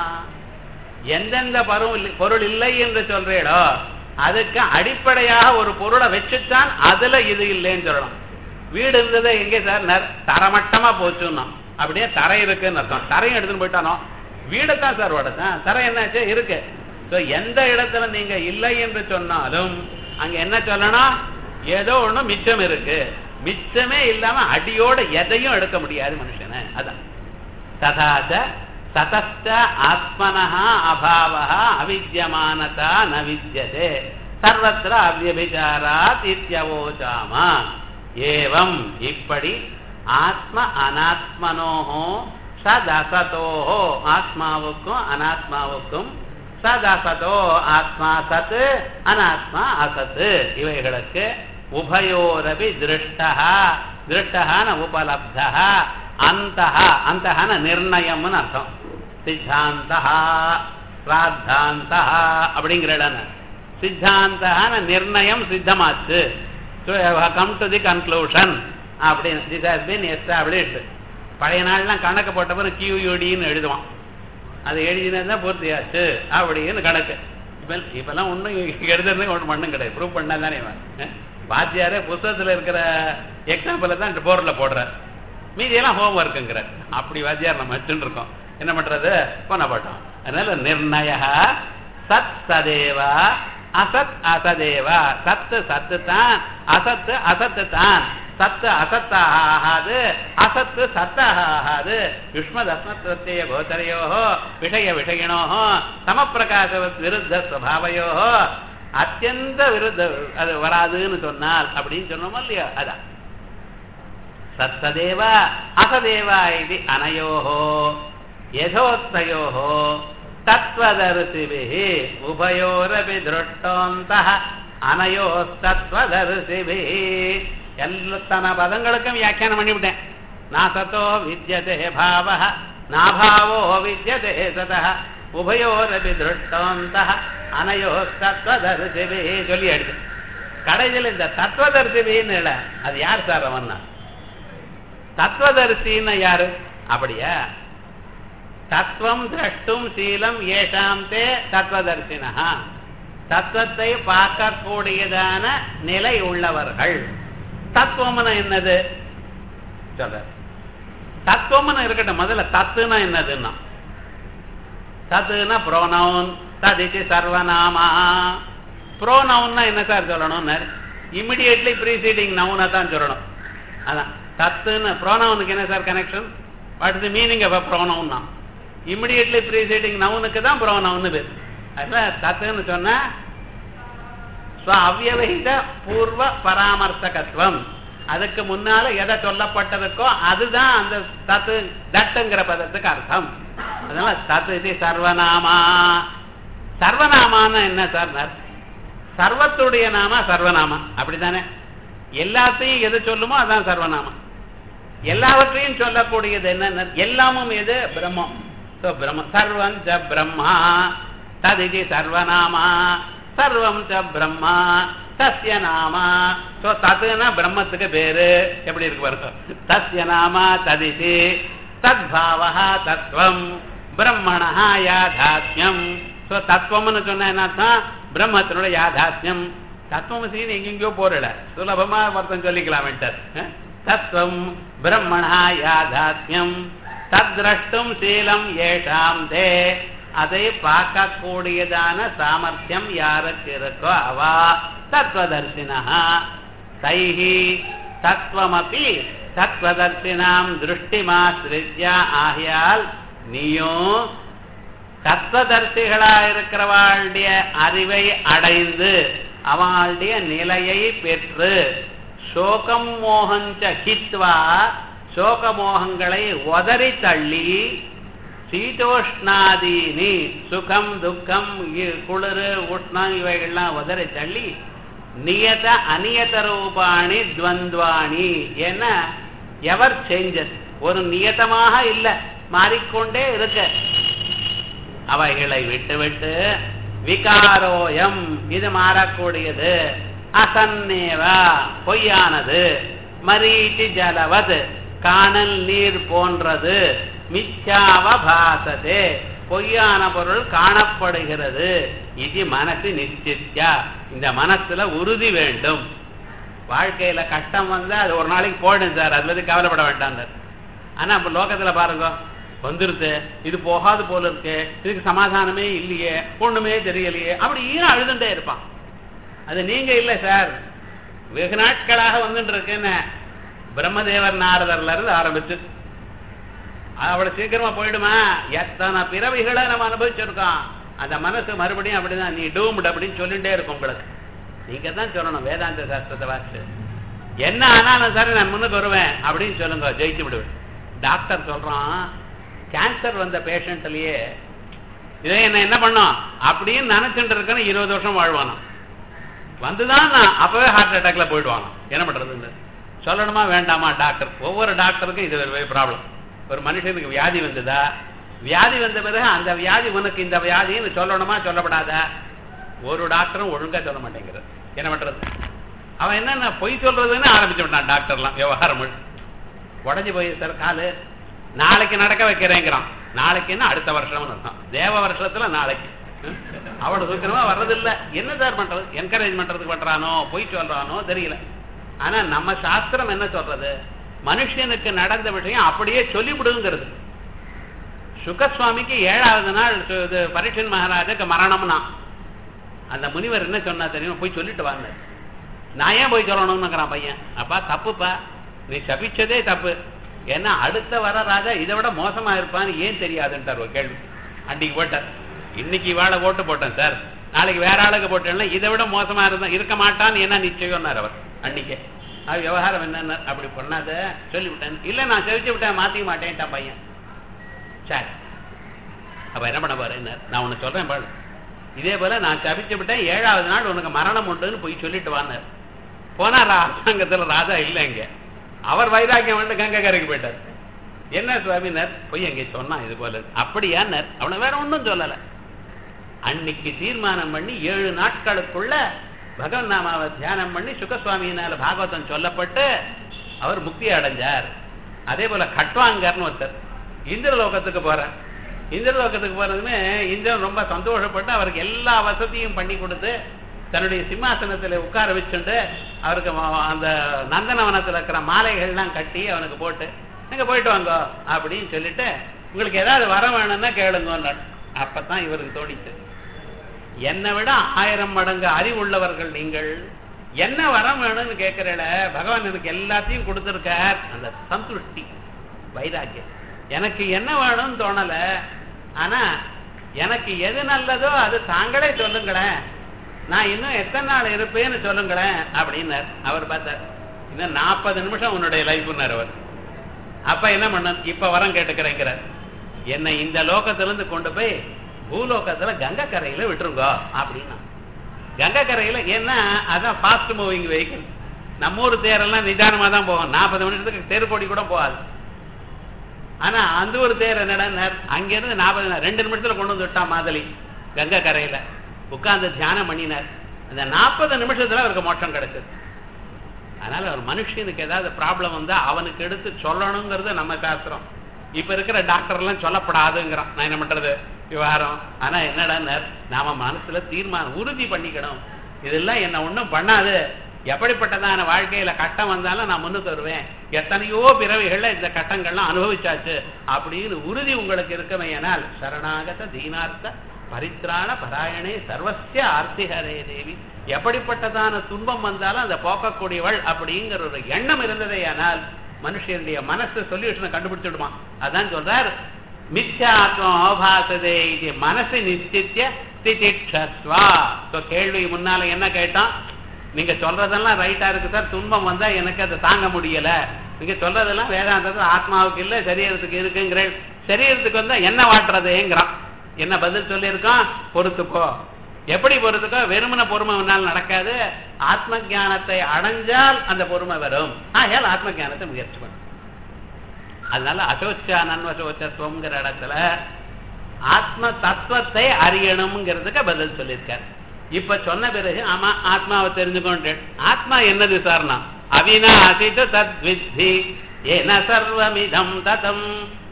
எந்தெந்த பொருள் பொருள் இல்லை என்று சொல்றீடோ அதுக்கு அடிப்படையாக ஒரு பொருளை வச்சுத்தான் அதுல இது இல்லைன்னு சொல்லணும் வீடு இருந்தது எங்கே சார் நர்- தரமட்டமா போச்சுன்னா அப்படியே தரை இருக்குன்னு அர்த்தம் தரையும் எடுத்துன்னு போயிட்டானோ வீடைத்தான் சார் உடச்சான் தரை என்னாச்சு இருக்கு ஸோ எந்த இடத்துல நீங்க இல்லை என்று சொன்னாலும் அங்க என்ன சொல்லணும் ஏதோ ஒண்ணு மிச்சம் இருக்கு மிச்சமே இல்லாம அடியோட எதையும் எடுக்க முடியாது மனுஷனை அதான் ததாச்ச ததஸ்த ஆத்மனः அபாவः அவித்யமானதா ந வித்யதே சர்வத்திர அவ்யபிச்சாராத் இத்யவோச்சாம ஏவம் இப்படி ஆத்ம அனாத்மனோஹோ சதசதோஹோ ஆத்மாவுக்கும் அனாத்மாவுக்கும் சதசதோ ஆத்மா சத் அனாத்மா அசத் இவைகளுக்கு உபயோரபி திருஷ்டா திருஷ்டகான உபலப்தா அந்தஹ அந்தஹன நிர்ணயம்னு அர்த்தம் சித்தாந்தா பிராத்தாந்தா அப்படிங்கிற இடம் சித்தாந்தகான நிர்ணயம் சித்தமாச்சு கம் டு தி கன்க்ளூஷன் அப்படின்னு திஸ் ஹஸ் பீன் எஸ்டாப்ளிஷ்டு பழைய நாள்லாம் கணக்கு போட்டப்பறம் கியூயூடின்னு எழுதுவான் அது எழுதினது தான் பூர்த்தியாச்சு அப்படின்னு கணக்கு இப்ப இப்பெல்லாம் ஒன்றும் எழுதுறதுக்கு ஒன்றும் மண்ணும் கிடையாது ப்ரூவ் பண்ணா தானே இவன். அஹ்? வாத்தியாரே புஸ்தகத்தில் இருக்கிற எக்ஸாம்பிளை தான் போர்டில் போடுறார் மீதியெல்லாம் ஹோம் ஒர்க்குங்கிற அப்படி வாத்தியார் நம்ம வச்சுட்டு இருக்கோம் என்ன பண்றது பண்ண போட்டோம் அதனால நிர்ணய சத் சதேவா அசத் அசதேவா சத்து சத்து தான் அசத்து அசத்து தான் சத்து அசத்தாக ஆகாது அசத்து சத்தாக ஆகாது யுஷ்மத் அஸ்மத்வத்தைய கோச்சரையோ விஷய விஷயினோ சமப்பிரகாச விருத்த ஸ்வபாவையோ அத்தியந்த விருத்த அது வராதுன்னு சொன்னால் அப்படின்னு சொன்னோமோ இல்லையோ அதான் சத்ததேவ அசதேவ இது அனயோஹோ யதோக்தயோஹோ தத்வதர்சிபிः உபயோரபி திருஷ்டோந்தः அனயோஸ்தத்வதர்சிபிः எத்தனை பதங்களுக்கும் வியாக்கியானம் பண்ணிவிட்டேன் நாசத்தோ வித்யதே பாவः நாபாவோ வித்யதே சதः உபயோரபி திருஷ்டோந்தः அனயோஸ்தத்வதர்சிபிः சொல்லி எடுத்து கடைசியில் இந்த தத்துவதர்சிபின்னு இல்லை அது யார் சார் அவன்னா தத்துவதரிசின்னு யாரு அப்படியா தத்துவம் திரஷ்டும் சீலம் ஏஷாம் தே தத்துவதர்சினா தத்துவத்தை பார்க்கக்கூடியதான நிலை உள்ளவர்கள் தத்துவம்னா என்னது சொல்ற தத்துவம்னு இருக்கட்டும் முதல்ல தத்துனா என்னதுன்னா தத்துனா புரோனவுன் ததிச்சு சர்வநாமா ப்ரோ நவுன்னா என்ன சார் சொல்லணும்னாரு இமிடியேட்லி ப்ரீசீடிங் நவுனை தான் சொல்லணும் அதான் தத்துன்னு ப்ரோனவுனுக்கு என்ன sir connection what is the meaning of ப்ரோனவுன்னா இமிடியேட்லி ப்ரீசீடிங் நவுனுக்கு தான் ப்ரோனவுன்னு பேர் அதனால தத்துன்னு சொன்னா ஸ்வ அவ்வவகித பூர்வ பராமர்சகத்துவம் அதுக்கு முன்னால எதை சொல்லப்பட்டதுக்கோ அதுதான் அந்த தத்து தட்டுங்கிற பதத்துக்கு அர்த்தம் அதனால தத்து இது சர்வநாமா சர்வநாமான்னு என்ன சார் சர்வத்துடைய நாம சர்வநாமா அப்படித்தானே எல்லாத்தையும் எது சொல்லுமோ அதான் சர்வநாமம் எல்லாவற்றையும் சொல்லக்கூடியது என்ன எல்லாமும் எது பிரம்மம் So, பிரம்ம சர்வம் ச பிரம்மா ததிதி சர்வநாமா சர்வம் ச பிரம்மா தஸ்ய நாமா சோ ததுனா பிரம்மத்துக்கு பேரு எப்படி இருக்கு பாருங்க தஸ்ய நாமா ததிதி தத்பாவா தத்துவம் பிரம்மணா யாதாத்யம் சோ தத்துவம்னு சொன்ன என்ன அர்த்தம் பிரம்மத்தினோட யாதாத்யம் தத்துவமசின்னு எங்கெங்கயோ போறல சுலபமா ஒருத்தன் சொல்லிக்கலாம் தத்துவம் பிரம்மணா யாதாத்யம் தத்ரஷ்டும் சீலம் ஏஷாம் தே அதை பார்க்கக்கூடியதான சாமர்த்தியம் யாருக்கு இருக்கோ அவா தத்வதர்சினா தைஹி தத்துவமபி தத்வதர்சினாம் திருஷ்டிமாசிரித்யா ஆகையால் நீயும் தத்துவதர்சிகளா இருக்கிறவாளுடைய அறிவை அடைந்து அவளுடைய நிலையை பெற்று சோகம் மோகஞ்ச ஹித்வா சோக மோகங்களை உதறி தள்ளி சீதோஷ்ணாதீனி சுகம் துக்கம் இ- குளிரு உஷ்ணம் இவைகள்லாம் உதறி தள்ளி நியத அநியத ரூபாணி துவந்த்வாணி என்ன எவர் சேஞ்சஸ் ஒரு நியதமாக இல்ல மாறிக்கொண்டே இருக்க அவைகளை விட்டு விட்டு விகாரோயம் இது மாறக்கூடியது அசன்னேவா பொய்யானது மரீச்சி ஜலவத் காணல் நீர் போன்றது மிச்சாவபாசதே பொய்யான பொருள் காணப்படுகிறது இது மனசு நிச்சித்யா இந்த மனசுல உறுதி வேண்டும் வாழ்க்கையில கஷ்டம் வந்தா அது ஒரு நாளைக்கு போயிடும் சார் அது வந்து கவலைப்பட வேண்டாம் ஆனா இப்ப லோகத்துல பாருங்க வந்துருது இது போகாது போல இருக்கு இதுக்கு சமாதானமே இல்லையே ஒண்ணுமே தெரியலையே அப்படி ஈரம் அழுதுண்டே இருப்பான் அது நீங்க இல்ல சார் வெகு நாட்களாக வந்துட்டு இருக்குன்னு பிரம்மதேவர் நாரதர்ல இருந்து ஆரம்பிச்சு அவ்வளவு சீக்கிரமா போயிடுமா எத்தனை பிறவிகளை நம்ம அனுபவிச்சிருக்கோம் அந்த மனசு மறுபடியும் அப்படிதான் நீ டூம்டு அப்படின்னு சொல்லிட்டே இருக்கும் உங்களுக்கு நீங்க தான் சொல்லணும் வேதாந்த சாஸ்திரத்தை வாசிச்சு என்ன ஆனாலும் சரி நான் முன்னுக்கு வருவேன் அப்படின்னு சொல்லுங்க ஜெயிச்சு விடுவேன் டாக்டர் சொல்றான் கேன்சர் வந்த பேஷண்ட்லயே இதை என்ன என்ன பண்ணும் அப்படின்னு நினைச்சுட்டு இருக்கேன்னு இருபது வருஷம் வாழ்வானா வந்துதான் நான் அப்பவே ஹார்ட் அட்டாக்ல போயிடுவானா என்ன பண்றதுன்னு சொல்லணுமா வேண்டாமா டாக்டர் ஒவ்வொரு டாக்டருக்கும் இது ஒரு ப்ராப்ளம் ஒரு மனுஷனுக்கு வியாதி வந்ததா வியாதி வந்த பிறகு அந்த வியாதி உனக்கு இந்த வியாதின்னு சொல்லணுமா சொல்லப்படாதா ஒரு டாக்டரும் ஒழுங்கா சொல்ல மாட்டேங்கிறது என்ன பண்றது அவன் என்னென்ன பொய் சொல்றதுன்னு ஆரம்பிச்சு விட்டான் டாக்டர்லாம் விவகாரம் உடஞ்சி போய் சார் காலு நாளைக்கு நடக்க வைக்கிறேங்கிறான் நாளைக்குன்னா அடுத்த வருஷம்னு அர்த்தம் தேவ வருஷத்துல நாளைக்கு அவ்வளவு சீக்கிரமா வர்றதில்ல என்ன சார் பண்றது என்கரேஜ் பண்றதுக்கு பண்றானோ பொய் சொல்றானோ தெரியல ஆனா நம்ம சாஸ்திரம் என்ன சொல்றது மனுஷனுக்கு நடந்த விஷயம் அப்படியே சொல்லிவிடுங்கிறது சுகசுவாமிக்கு ஏழாவது நாள் சு- இது பரீட்சன் மகாராஜாக்கு மரணம்னா அந்த முனிவர் என்ன சொன்னா தெரியுமா போய் சொல்லிட்டு வாங்க நான் ஏன் போய் சொல்லணும்னுங்கிறான் பையன் அப்பா தப்புப்பா நீ சபிச்சதே தப்பு ஏன்னா அடுத்த வர ராஜா இதை விட மோசமா இருப்பான்னு ஏன் தெரியாதுன்ட்டார் ஒரு கேள்வி அன்னைக்கு போட்டார் இன்னைக்கு வாழை ஓட்டு போட்டேன் சார் நாளைக்கு வேற ஆளுக்கு போட்டேன்னா இதை விட மோசமா இருந்தா இருக்க மாட்டான்னு என்ன நிச்சயம்னார் அவர் அன்னைக்கே அது விவகாரம் என்னன்னு அப்படி பண்ணாத சொல்லிவிட்டேன் இல்ல நான் செவிச்சு விட்டேன் மாத்திக்க மாட்டேன்ட்டான் பையன் சரி அப்ப என்ன பண்ண பாரு நான் உன்னை சொல்றேன் பாரு இதே போல நான் சபிச்சு விட்டேன் ஏழாவது நாள் உனக்கு மரணம் உண்டுன்னு போய் சொல்லிட்டு வானார் போனார் அரசாங்கத்துல ராஜா இல்லை இங்க அவர் வைராக்கியம் வந்து கங்கை கரைக்கு போயிட்டார் என்ன சுவாமினர் போய் அங்கே சொன்னான் இது போல அப்படியான்னார் அவனை வேற ஒண்ணும் சொல்லல அன்னைக்கு தீர்மானம் பண்ணி ஏழு நாட்களுக்குள்ள பகவன் நாமாவை தியானம் பண்ணி சுகசுவாமியினால பாகவதம் சொல்லப்பட்டு அவர் முக்தி அடைஞ்சார் அதே போல கட்வாங்கர்னு ஒருத்தர் இந்திரலோகத்துக்கு போறார் இந்திரலோகத்துக்கு போறதுமே இந்திரன் ரொம்ப சந்தோஷப்பட்டு அவருக்கு எல்லா வசதியும் பண்ணி கொடுத்து தன்னுடைய சிம்மாசனத்துல உட்கார வச்சுட்டு அவருக்கு ம- அந்த நந்தனவனத்துல இருக்கிற மாலைகள்லாம் கட்டி அவனுக்கு போட்டு நீங்க போயிட்டு வாங்க அப்படின்னு சொல்லிட்டு உங்களுக்கு ஏதாவது வர வேணும்னா கேளுங்க அப்பதான் இவருக்கு தோணிச்சு என்னை விட ஆயிரம் மடங்கு அறிவுள்ளவர்கள் நீங்கள் என்ன வரம் வேணும்னு கேட்கிறல பகவான் எனக்கு எல்லாத்தையும் கொடுத்துருக்கார் அந்த சந்துஷ்டி வைராக்கியம் எனக்கு என்ன வேணும்னு தோணல ஆனா எனக்கு எது நல்லதோ அது தாங்களே சொல்லுங்களேன் நான் இன்னும் எத்தனை நாள் இருப்பேன்னு சொல்லுங்களேன் அப்படின்னார் அவர் பார்த்தார் இன்னும் நாற்பது நிமிஷம் உன்னுடைய லைஃப்னார் அவர் அப்ப என்ன பண்ண இப்ப வரம் கேட்டுக்கிறேங்கிறார் என்னை இந்த லோகத்திலிருந்து கொண்டு போய் பூலோகத்துல கங்கை கரையில விட்டுருங்க அப்படின்னா கங்கை கரையில ஏன்னா அதான் ஃபாஸ்ட் மூவிங் வெஹிக்கிள் நம்ம ஊர் தேரெல்லாம் நிதானமா தான் போகும் நாற்பது நிமிஷத்துக்கு தெருக்கோடி கூட போகாது ஆனா அந்த ஒரு தேர் என்னடா அங்க இருந்து நாற்பது ரெண்டு நிமிஷத்துல கொண்டு வந்து விட்டான் மாதலி கங்கை கரையில உட்கார்ந்து தியானம் பண்ணினார் அந்த நாற்பது நிமிஷத்துல அவருக்கு மோட்சம் கிடைச்சது அதனால ஒரு மனுஷனுக்கு ஏதாவது ப்ராப்ளம் வந்தா அவனுக்கு எடுத்து சொல்லணுங்கிறது நம்ம சாஸ்திரம் இப்ப இருக்கிற டாக்டர் எல்லாம் சொல்லப்படாதுங்கிறான் நான் என்ன பண்றது விவகாரம் ஆனா என்னடா நாம மனசுல தீர்மானம் உறுதி பண்ணிக்கணும் இதெல்லாம் என்ன ஒண்ணும் பண்ணாது எப்படிப்பட்டதான வாழ்க்கையில கட்டம் வந்தாலும் நான் முன்னுக்கு வருவேன் எத்தனையோ பிறவிகள்ல இந்த கட்டங்கள்லாம் அனுபவிச்சாச்சு அப்படின்னு உறுதி உங்களுக்கு இருக்கமையானால் சரணாகத தீனார்த்த பரித்ராண பராயணே சர்வசிய ஆர்த்திகரே தேவி எப்படிப்பட்டதான துன்பம் வந்தாலும் அதை போக்கக்கூடியவள் அப்படிங்கிற ஒரு எண்ணம் இருந்ததே ஆனால் மனுஷனுடைய மனசு சொல்யூஷனை கண்டுபிடிச்சிடுமா அதான் சொல்றார் மித்யாத்மோபாசதே இது மனசு நிச்சித்திய திதிக்ஷஸ்வா கேள்வி முன்னால என்ன கேட்டான் நீங்க சொல்றதெல்லாம் ரைட்டா இருக்கு சார் துன்பம் வந்தா எனக்கு அதை தாங்க முடியல நீங்க சொல்றதெல்லாம் வேதாந்தத்துல ஆத்மாவுக்கு இல்ல சரீரத்துக்கு இருக்குங்கிற சரீரத்துக்கு வந்தா என்ன வாட்டுறதேங்கிறான் என்ன பதில் சொல்லியிருக்கான் பொறுத்துக்கோ எப்படி பொறுத்துக்கோ வெறுமன பொறுமை முன்னால் நடக்காது ஆத்ம ஜானத்தை அடைஞ்சால் அந்த பொறுமை வரும் ஆகையால் ஆத்ம ஜானத்தை முயற்சி பண்ணும் அதனால அசோச்சா நன்வசோச்சத்துவங்கிற இடத்துல ஆத்ம தத்துவத்தை அறியணுங்கிறதுக்கு பதில் சொல்லியிருக்காரு இப்ப சொன்ன பிறகு ஆமா ஆத்மாவை தெரிஞ்சுக்கொண்டு ஆத்மா என்னது சார்னா அவினாசித்து தத் வித்தி ஏன சர்வமிதம் ததம்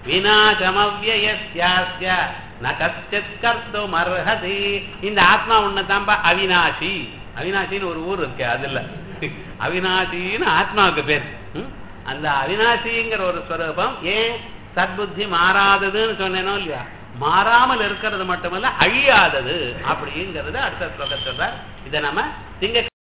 விநாசமவ்யயஸ்யாஸ்ய ந கஷ்டித் கர்த்தும் அர்ஹதி இந்த ஆத்மா ஒண்ணுதான்பா அவினாசி அவினாசின்னு ஒரு ஊர் இருக்கு அதுல அவினாசின்னு ஆத்மாவுக்கு பேர் ம்? அந்த அவினாசிங்கிற ஒரு ஸ்வரூபம் ஏன் சத்புத்தி மாறாததுன்னு சொன்னேனோ இல்லையா மாறாமல் இருக்கிறது மட்டுமல்ல அழியாதது அப்படிங்கிறது அடுத்த ஸ்லோகத்தில் இதை நம்ம திங்க